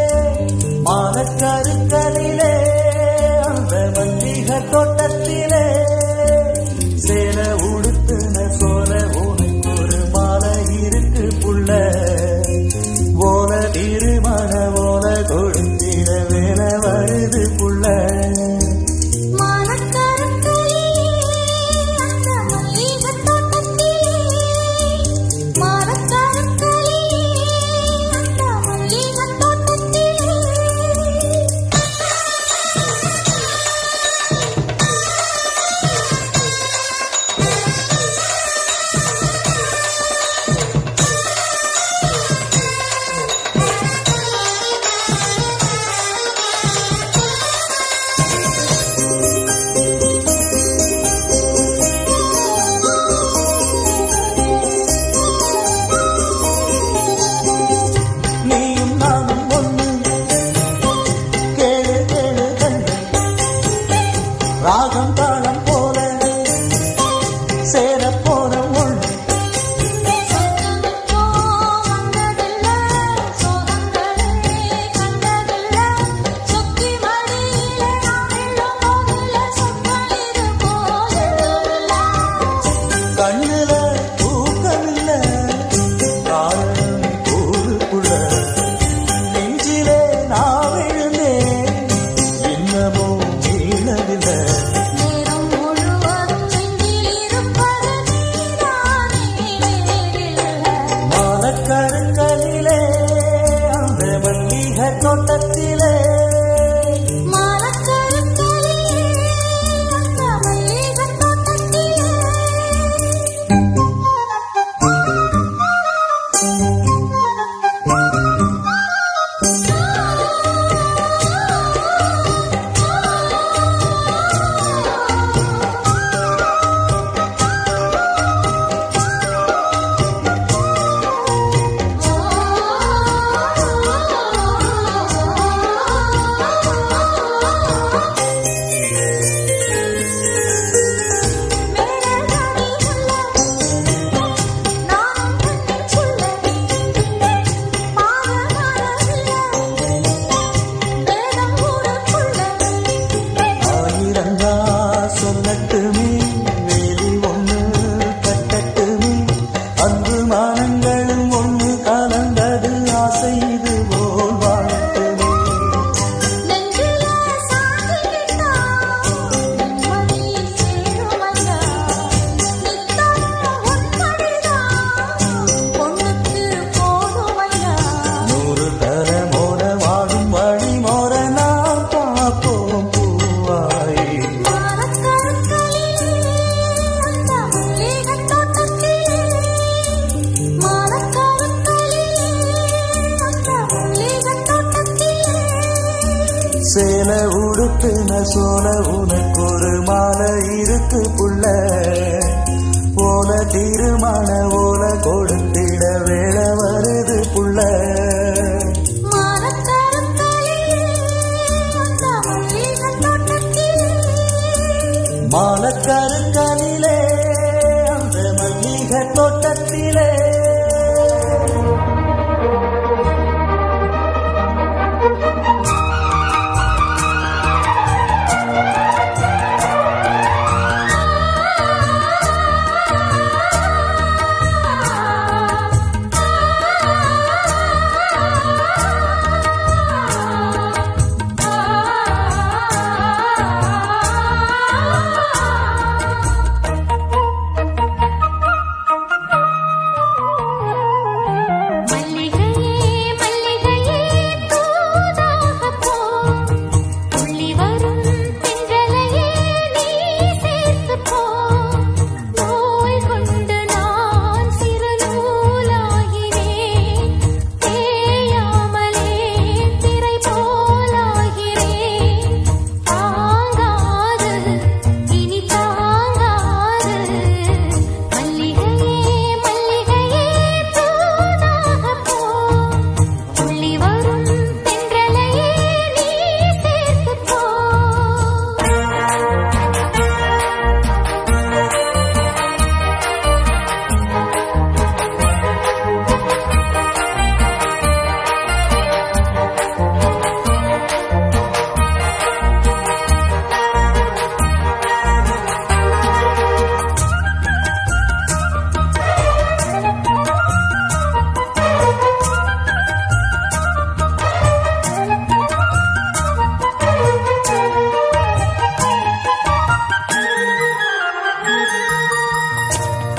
மானக்கருக்கலிலே அந்த மல்லிகை தோட்டத்திலே சேல உடுத்துன சோல உனக்கு ஒரு மாலை இருக்கு புள்ள ஓல திருமண ஓல கொடுத்திட வேலை வருது புள்ள மானக்கருக்கையே அந்த மல்லிகைத் தோட்டத்திலே மானக்கருக்கையே அந்த மல்லிகைத் தோட்டத்திலே நீயும் நானும் ஒண்ணு கேளு கேளு கண்ணு ராகம் தாளம் போல சேர போற ஒண்ணு சொந்தமோ வந்ததில்ல சோகங்களே கண்டதில்ல சொக்கி மடியில நாம் எல்லாம் போதில்ல சொற்களிரு போதில்ல கண்ணுல தூக்கமில்ல காரணம் ஊருக்குள்ள நெஞ்சிலே நான் விழுந்தேன் இன்னமும் மீளவில்லை நேரம் முழுவதும் நெஞ்சில் இருப்பது நீதானே வேறில்லை மாலக்கருங்கலிலே அந்த மல்லிகை தோட்டத்திலே மானக்கருக்கையே அந்த மல்லிகைத் தோட்டத்திலே ஆயிரங்கா சொல்லட்டுமே வேலி ஒண்ணு கட்டட்டுமே அன்பு மானங்களும் ஒண்ணு கலந்தது ஆசை இது போல் வாழட்டுமே நூறு தர மோர வாடும் வழி மோர நாம் பார்ப்போம் பூவாய் சேல உடுத்துன சோல உனக்கு ஒரு மாலை இருக்கு புள்ள போல திருமண ஓல கொடுத்திட வேலை வருது புள்ள மாலக்கருங்கலிலே அந்த மல்லிகை தோட்டத்திலே ஆ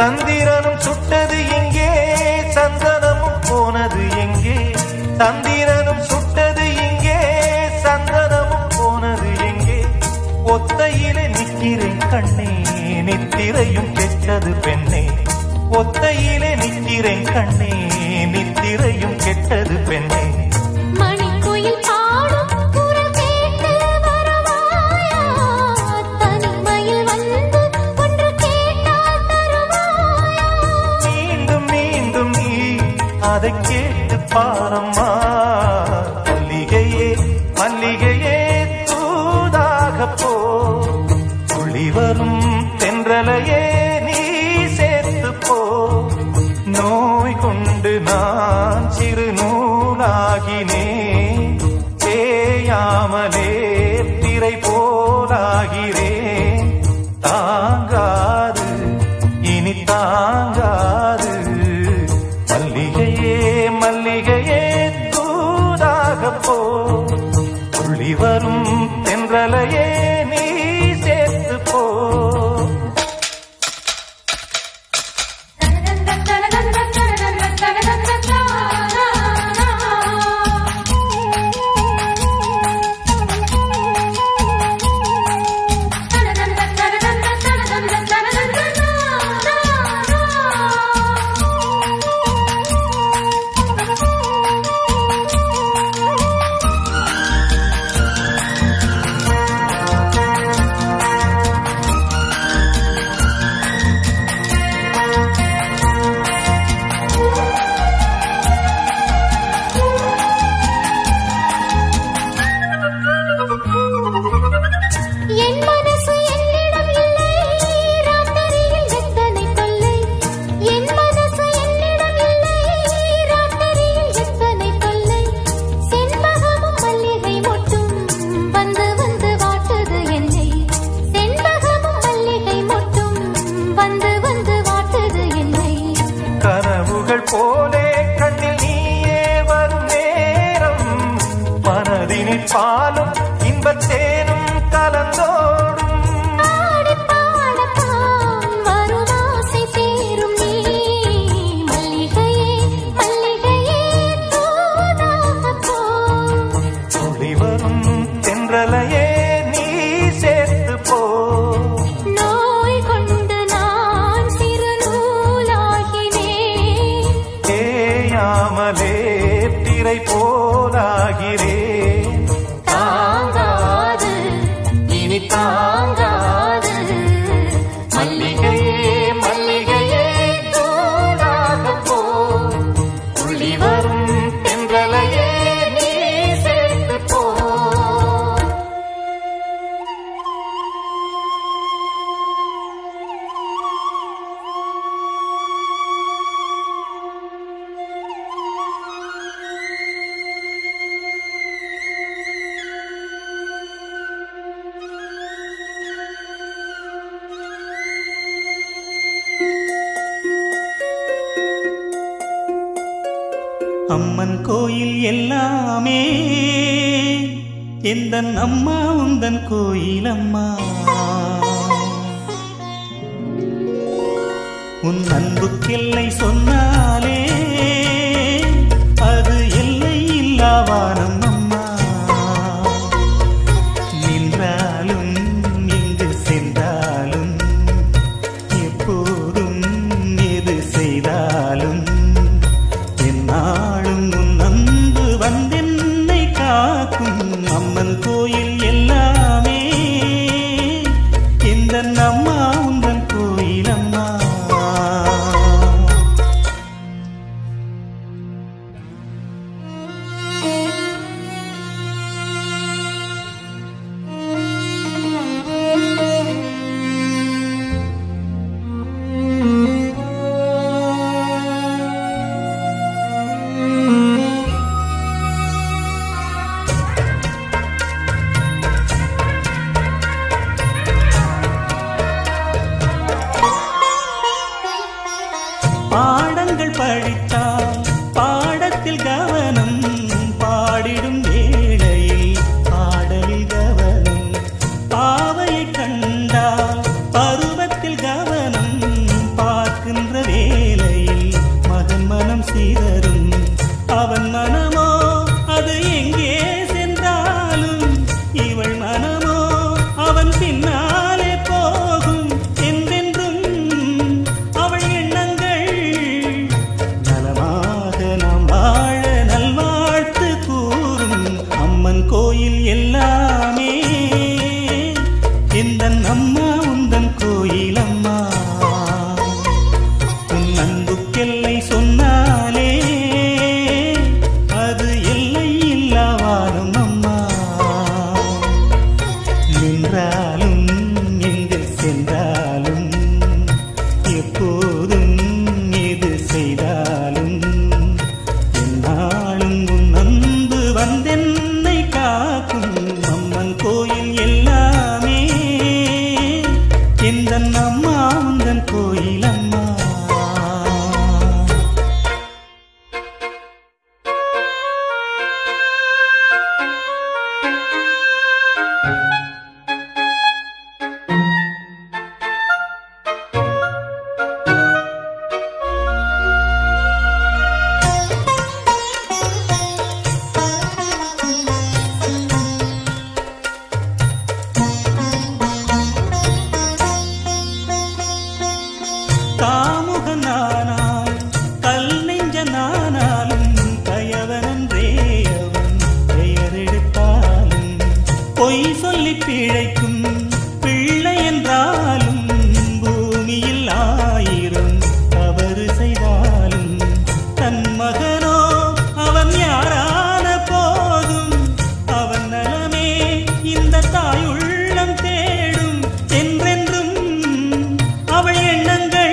சந்திரனும் சுட்டது எங்கே சந்தனமும் போனது எங்கே சந்திரனும் சுட்டது எங்கே சந்தனமும் போனது எங்கே ஒத்தையிலே நிற்கிறேன் கண்ணே நித்திரையும் கெட்டது பெண்ணே ஒத்தையிலே நிற்கிறேன் கண்ணே நித்திரையும் கெட்டது பெண்ணே மணிக்குயில் பாடும் குரல் கேட்டு வரவாயா தனிமையில் வந்து ஒன்று கேட்டால் தருவாயா மீண்டும் மீண்டும் நீ அதை கேட்டு பாரம்மா மல்லிகையே மல்லிகையே தூதாக போ துளி வரும் தென்றலையே நீ சேர்த்து போ நோய் கொண்டு நான் சிறு நூலாகினேன் தேயாமலே திரை போலாகிறேன் தாங்காது இனி தாங்காது மல்லிகையே மல்லிகையே தூதாக போ துள்ளி வரும் தென்றலையே நீ சேர்த்து போ என் மனசு என்னிடம் இல்லை ராத்திரியில் எத்தனை தொல்லை என் மனசு என்னிடம் இல்லை ராத்திரியில் எத்தனை தொல்லை செண்பகமும் மல்லிகை மொட்டும் வந்து வந்து வாட்டுது என்னை செண்பகமும் மல்லிகை மொட்டும் வந்து வந்து வாட்டுது என்னை கனவுகள் போலே கண்ணில் நீயே வரும் நேரம் மனதினில் பாலும் இன்பத்தேனும் கலந்தோடும் ஆடிப் பாடத்தான் வரும் ஆசை தீரும் நீ மல்லிகையே மல்லிகையே தூதாகப் போ துளி வரும் தென்றலையே நீ சேர்த்து போ நோய் கொண்டு நான் சிறு நூலாகினேன் தேயாமலே திரை போலாகிறேன் தாங்காது இனி தாங்காது மல்லிகையே மல்லிகையே தூதாக போ துளி வரும் தென்றலையே நீ சேர்த்து போ அம்மன் கோயில் எல்லாமே எந்த அம்மா உந்தன் கோயில் அம்மா உன் அன்புக்கெல்லை சொன்னாலே அது எல்லை இல்லாவானம் அம்மா நின்றாலும் இங்கு சென்றாலும் எப்போதும் எது செய்தாலும் என்னாலும் உன் அன்பு வந்தென்னை காக்கும் அம்மன் கோயில் எல்லாமே இந்த அம்மா உந்தன் கோயில் அம்மா அவன் மனமோ அது எங்கே சென்றாலும் இவள் மனமோ அவன் பின்னாலே போகும் என்றென்றும் அவள் எண்ணங்கள் நலமாக நாம் வாழ நல்வாழ்த்து கூறும் அம்மன் கோயில் எல்லாமே இந்த அம்மா உந்தன் கோயில் அம்மா உன் அன்புக்கெல்லை சொன்னாலே அது எல்லை இல்லாவாரும் அம்மா நின்றாலும் எங்கு சென்றாலும் எப்போதும் எது செய்தாலும் என்னாலும் உன் அன்பு வந்தென்னை காக்கும் அம்மன் கோயில் எல்லாமே இந்த அம்மா உந்தன் கோயில் அம்மா காமுகனானால் கல் நெஞ்சனானாலும் கயவனன்றே அவன் பெயரெடுத்தாலும் பொய் சொல்லி பிழைக்கும் பிள்ளை என்றாலும் பூமியில் ஆயிரம் தவறு செய்தாலும் தன் மகனோ அவன் யாரான போதும் அவன் நலமே இந்த தாயுள்ளம் தேடும் என்றென்றும் அவள் எண்ணங்கள்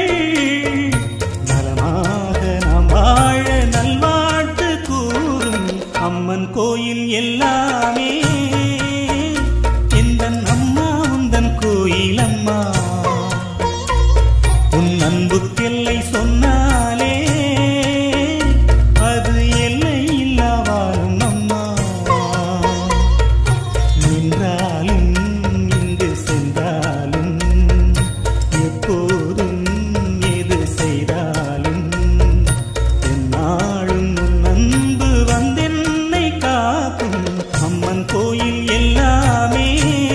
நலமாக நாம் வாழ நல்வாழ்த்து கூறும் அம்மன் கோயில் எல்லாமே இந்த அம்மா உந்தன் கோயில் அம்மா உன் அன்புக்கெல்லை சொன்னாலே அது எல்லை இல்லாவாரும் அம்மா நின்றாலும் இங்கு சென்றாலும் எப்போதும் எது செய்தாலும் என்னாலும் உன் அன்பு வந்தென்னை காக்கும் அம்மன் கோயில் எல்லாமே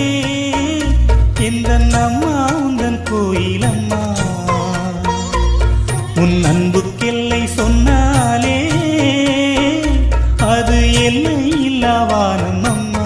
இந்த அம்மா உந்தன் கோயில் அம்மா உன் அன்புக்கெல்லை சொன்னாலே அது எல்லை இல்லாவானம் அம்மா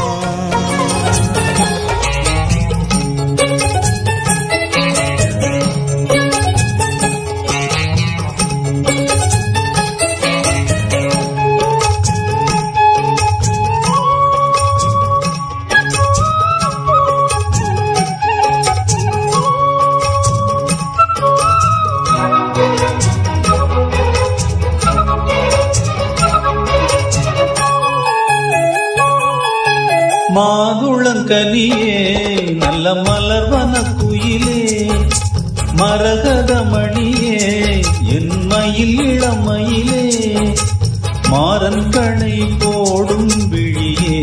மாதுளங்கனியே நல்ல மலர்வன குயிலே மரகதமணியே என் மயில் இளமயிலே மாறன் கணை போடும் விழியே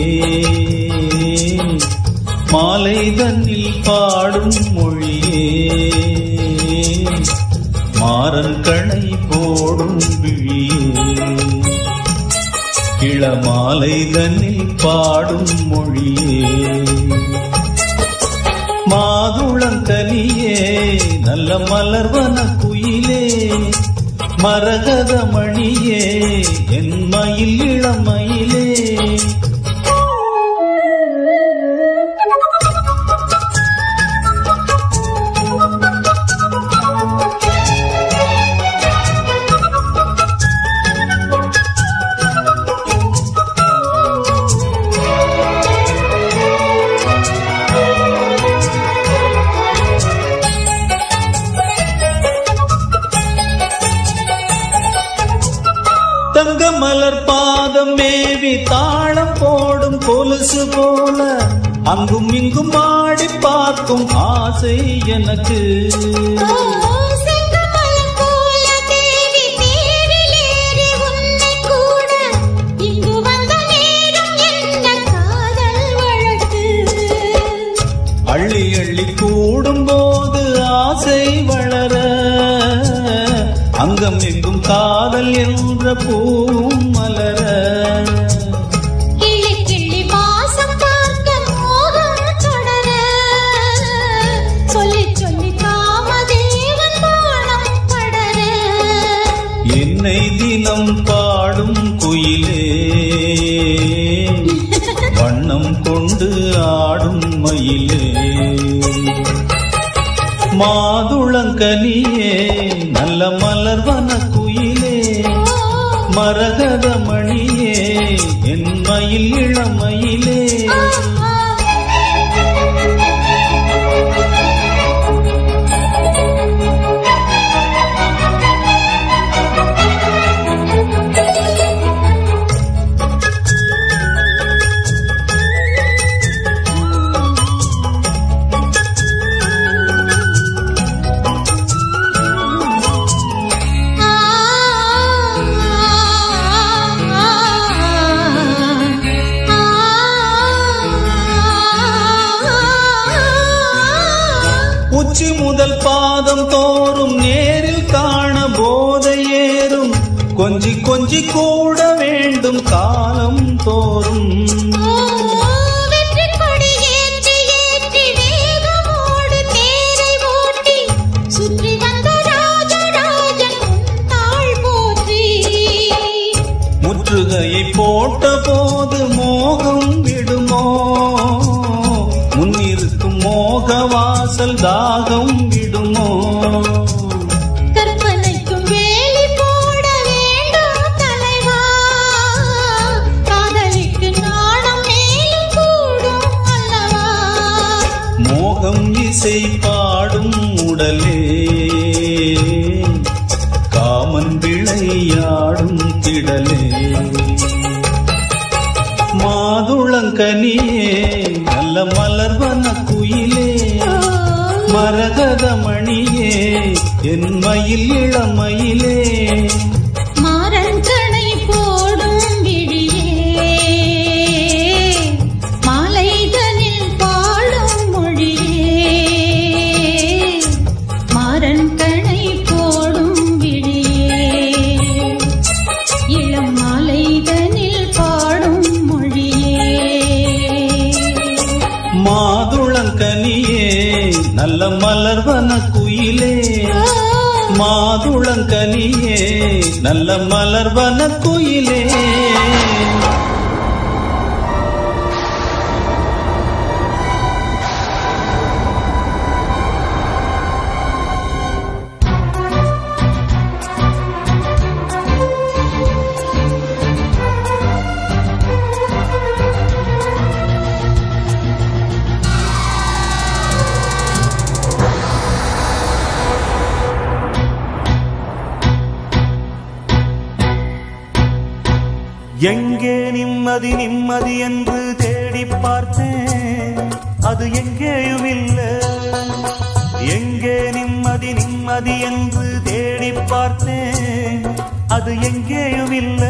மாலை தன்னில் பாடும் மொழியே மாறன் கணை போடும் விழியே இளமாலை தன்னில் பாடும் மொழியே மாதுளங்கனியே நல்ல மலர்வன குயிலே மரகதமணியே என் மயில் இளமயிலே தங்க மலர் பாதம் மேவி தாளம் போடும் கொலுசு போல அங்கும் இங்கும் ஆடி பார்க்கும் ஆசை எனக்கு செங்கமலம் போல தேவி தேரிலேறி உன்னை கூட இங்கு வந்த நேரம் என்ன காதல் வழக்கு அள்ளி அள்ளி கூடும் போது ஆசை வளர அங்கம் எங்கும் காதல் காதல் என்ற பூவும் மலர கிள்ளி கிள்ளி வாசம் பார்க்க மோகம் தொடர சொல்லி சொல்லி காமதேவன் வானம் படர என்னை தினம் பாடும் குயிலே வண்ணம் கொண்டு ஆடும் மயிலே மாதுளங்கனியே நல்ல மலர்வன குயிலே மரகத மணியே என் மயில் இளமயிலே உச்சி முதல் பாதம் தோறும் நேரில் காண போதை ஏறும் கொஞ்சி கொஞ்சி கூட வேண்டும் காலம் தோறும் வெற்றி கொடி ஏற்றி ஏற்றி வேகமோடு தேரை ஓட்டி சுற்றி வந்த ராஜராஜன் உன் தாழ் போற்றி முற்றுகையை போட்ட போது மோகம் விடுமோ முன்னிருக்கும் மோக வாசல் தாகம் விடுமோ கற்பனைக்கும் வேலி போட வேண்டும் தலைவா காதலிக்கு நாணம் மேலும் கூடும் அல்லவா மோகம் இசை பாடும் உடலே காமன் விளையாடும் திடலே மாதுளங்கனியே நல்ல மலர்வன குயிலே மரகத மணியே என் மயில் இளமயிலே மாறன் கணை போடும் விழியே மாலைதனில் பாடும் மொழியே மாறன் கணை போடும் விழியே இளம் மாலைதனில் பாடும் மொழியே மாதுளங்கனியே நல்ல மலர்வன குயிலே மாதுளங்கனியே நல்ல மலர்வன குயிலே எங்கே நிம்மதி நிம்மதி என்று தேடி பார்த்தேன் அது எங்கேயும் இல்ல எங்கே நிம்மதி நிம்மதி என்று தேடி பார்த்தேன் அது எங்கேயும் இல்ல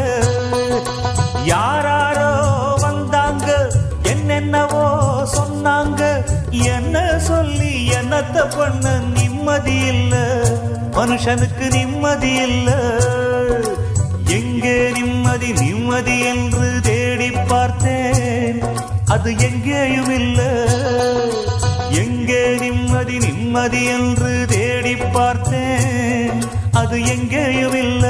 யாராரோ வந்தாங்க என்னென்னவோ சொன்னாங்க என்ன சொல்லி என்னத்த பண்ண நிம்மதி இல்ல மனுஷனுக்கு நிம்மதி இல்ல எங்கே நிம்மதி நிம்மதி என்று தேடி பார்த்தேன் அது எங்கேயும் இல்ல எங்கே நிம்மதி நிம்மதி என்று தேடி பார்த்தேன் அது எங்கேயும் இல்ல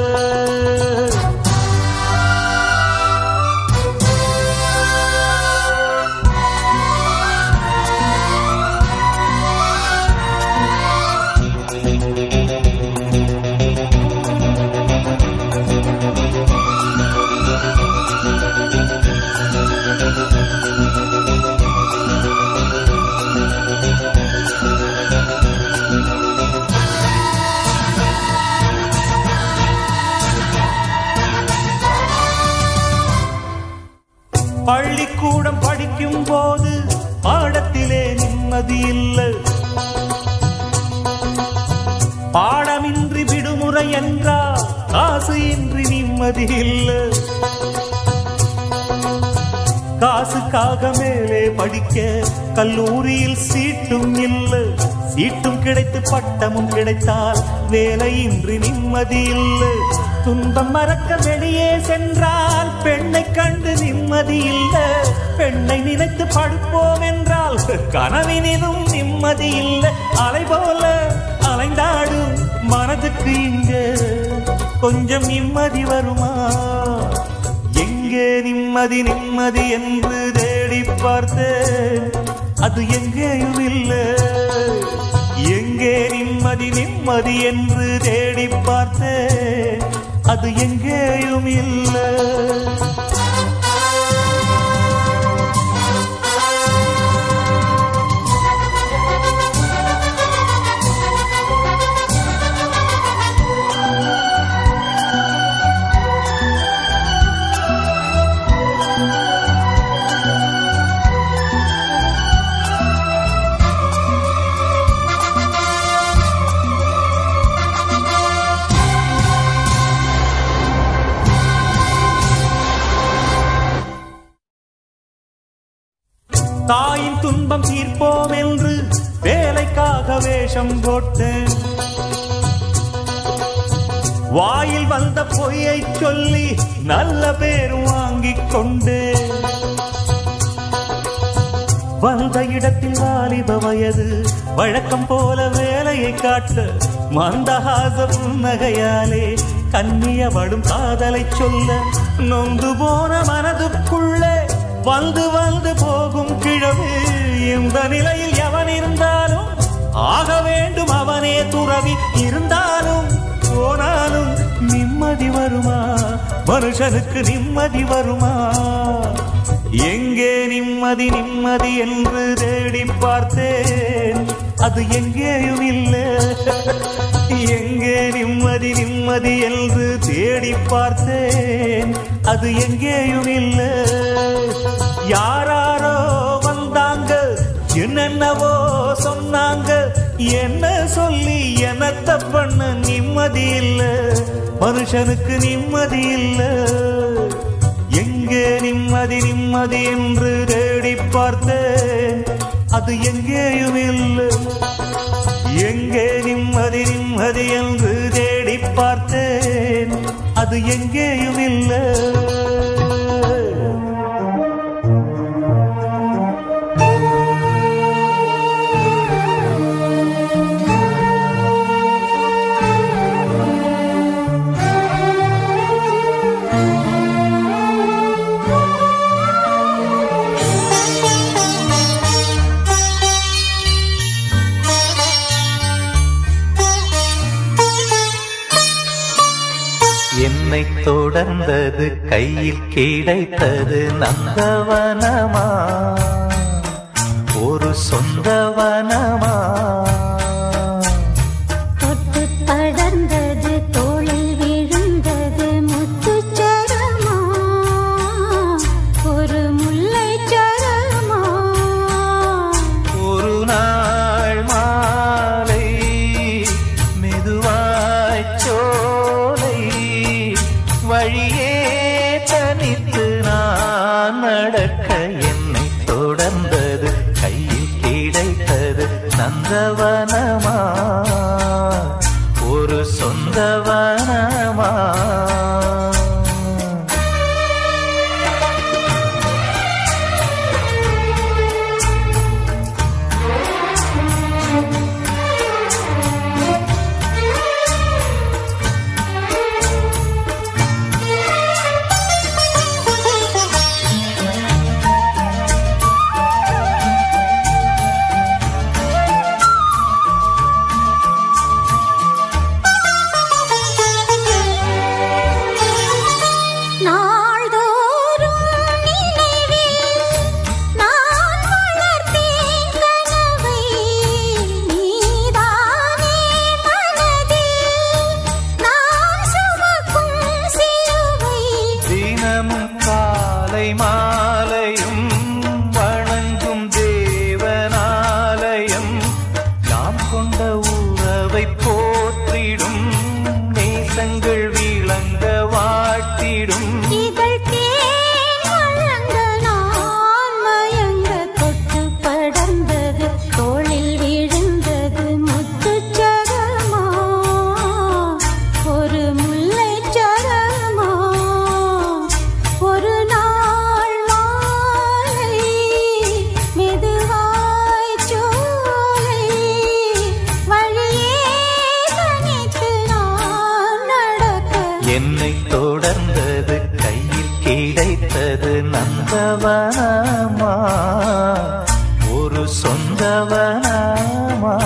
பள்ளிக்கூடம் படிக்கும் போது பாடத்திலே நிம்மதி இல்லை பாடமின்றி விடுமுறை என்றால் காசு இன்றி நிம்மதி இல்லை காசுக்காக மேலே படிக்க கல்லூரியில் சீட்டும் இல்லை சீட்டும் கிடைத்து பட்டமும் கிடைத்தால் வேலையின்றி நிம்மதி இல்லை துன்பம் மறக்க வெளியே சென்றால் பெண்ணை கண்டு நிம்மதி இல்லை பெண்ணை நினைத்து படுப்போம் என்றால் கனவினிலும் நிம்மதி இல்லை அலை போல அலைந்தாடும் மனதுக்கு இங்க கொஞ்சம் நிம்மதி வருமா எங்கே நிம்மதி நிம்மதி என்று தேடி பார்த்தேன் அது எங்கேயும் இல்லை எங்கே நிம்மதி நிம்மதி என்று தேடி பார்த்தேன் அது எங்கேயும் இல்லை தாயின் துன்பம் தீர்ப்போம் என்று வேலைக்காக வேஷம் போட்டேன் வாயில் வந்த பொய்யை சொல்லி நல்ல பேர் வாங்கிக் கொண்டேன் வந்த இடத்தில் வாலிப வயது வழக்கம் போல வேலையை காட்ட மந்தஹாச புன்னகையாலே கண்ணியப்படும் காதலை சொல்ல நொந்து போன மனதுக்குள்ளே வந்து வந்து போகும் கிழவு இந்த நிலையில் எவன் இருந்தாலும் ஆக வேண்டும் அவனே துறவி இருந்தாலும் போனாலும் நிம்மதி வருமா மனுஷனுக்கு நிம்மதி வருமா எங்கே நிம்மதி நிம்மதி என்று தேடி பார்த்தேன் அது எங்கேயும் இல்லை எங்கே நிம்மதி நிம்மதி என்று தேடி பார்த்தேன் அது எங்கேயும் இல்லை யாராரோ வந்தாங்க என்னென்னவோ சொன்னாங்க என்ன சொல்லி என்னத்த பண்ண நிம்மதி இல்லை மனுஷனுக்கு நிம்மதி இல்லை எங்கே நிம்மதி நிம்மதி என்று தேடி பார்த்தேன் அது எங்கேயும் இல்லை எங்கே நிம்மதி நிம்மதி என்று தேடி பார்த்தேன் அது எங்கேயும் இல்லை என்னை தொடர்ந்தது கையில் கிடைத்தது நந்தவனமா ஒரு சொந்தவனமா தொட்டு படர்ந்தது தோளில் விழுந்தது முத்துச்சரமா ஒரு முல்லைச் சரமா ஒரு நாள் மாலை மெதுவாய் சோலை வழியே தனித்து நான் நடக்க என்னை தொடர்ந்தது கையில் கிடைத்தது நந்தவனமா ஒரு சொந்தவனமா நாள்தோறும் நினைவில் நான் வளர்த்தேன் கனவை நீதானே மனதில் நான் சுமக்கும் சிலுவை தினமும் காலை மாலையும் வணங்கும் தேவனாலயம் நாம் கொண்ட உறவை போற்றிடும் நேசங்கள் விளங்க வாட்டிடும் இதழ் தேன் வழங்க நான் மயங்க தொட்டு படர்ந்தது தோளில் விழுந்தது நந்தவனமா ஒரு சொந்தவனமா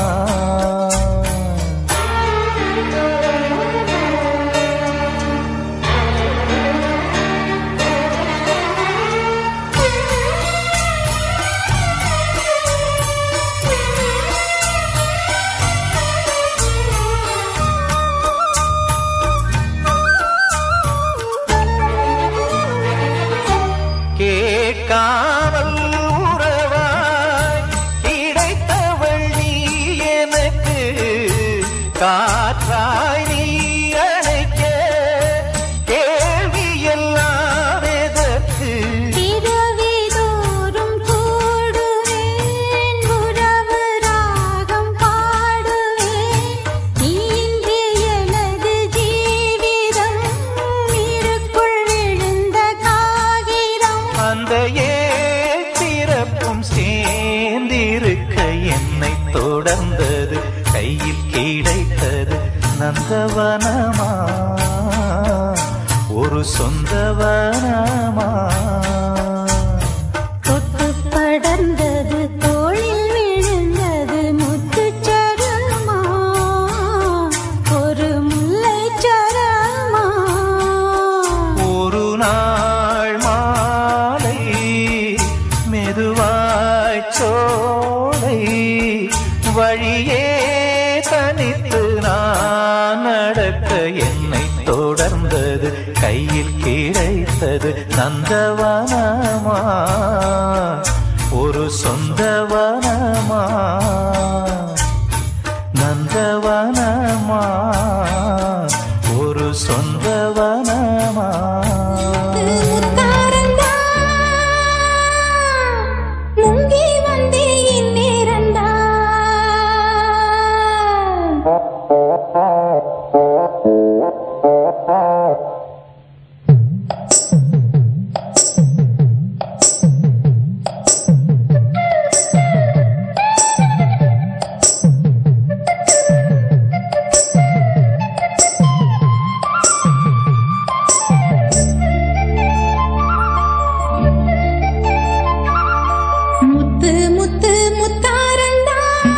கேட்காமல் உறவாய் கிடைத்தவள் நீ எனக்கு காற்றாய் நீ அழைக்க கேள்வி எல்லாம் எதற்கு இரவிதோறும் கூடுவேன் உறவு ராகம் பாடுவேன் இன்று எனது ஜீவிதம் இருக்குள் விழுந்த காகிதம் அந்த ஏத்திரப்பும் சேர்ந்திருக்க என்னை தொடர்ந்தது கையில் கிடைத்தது நந்தவனமா ஒரு சொந்தவனமா தொட்டு படர்ந்தது தோளில் விழுந்தது முத்துச்சரமா ஒரு முல்லைச்சரமா ஒரு நாள் மாலை மெதுவாய் சோலை வழியே தனித்து நான் நடக்க என்னை தொடர்ந்தது கையில் கிடைத்தது நந்தவனமா ஒரு சொந்தவனமா நந்தவனமா ஒரு சொந்தவனமா முத்தாரந்தா முங்கி வந்தே இந்நேரந்தா முத்து முத்து முத்தாரந்தா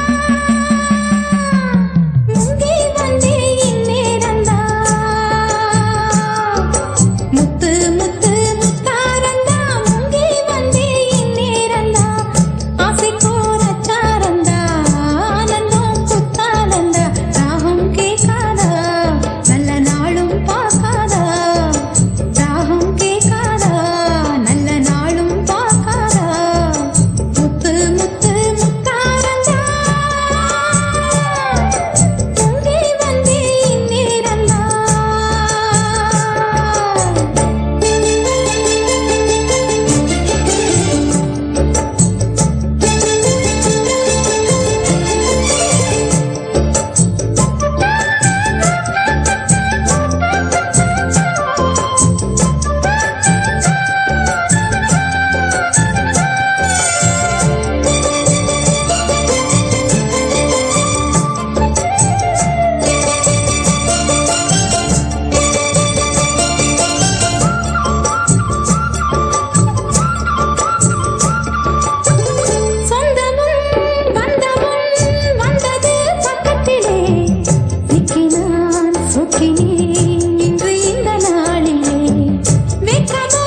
முங்கி வந்தே இந்நேரந்தா முத்து முத்து முத்தாரந்தா முங்கி வந்தே இந்நேரந்தா ஆசை கோரச்சாரந்தா ஆனந்தம் புத்தானந்தா ராகம் கேட்காதா நல்ல நாளும் பார்க்காதா ராகம் கேட்காதா நல்ல நாளும் பார்க்காதா முத்து முத்து முத்தாரந்தா முங்கி வந்தே இந்நேரந்தா சொந்தமும் பந்தமும் வந்தது பக்கத்திலே சிக்கினான் சுக்கினேன் இன்று இந்த நாளிலே வெட்கமோ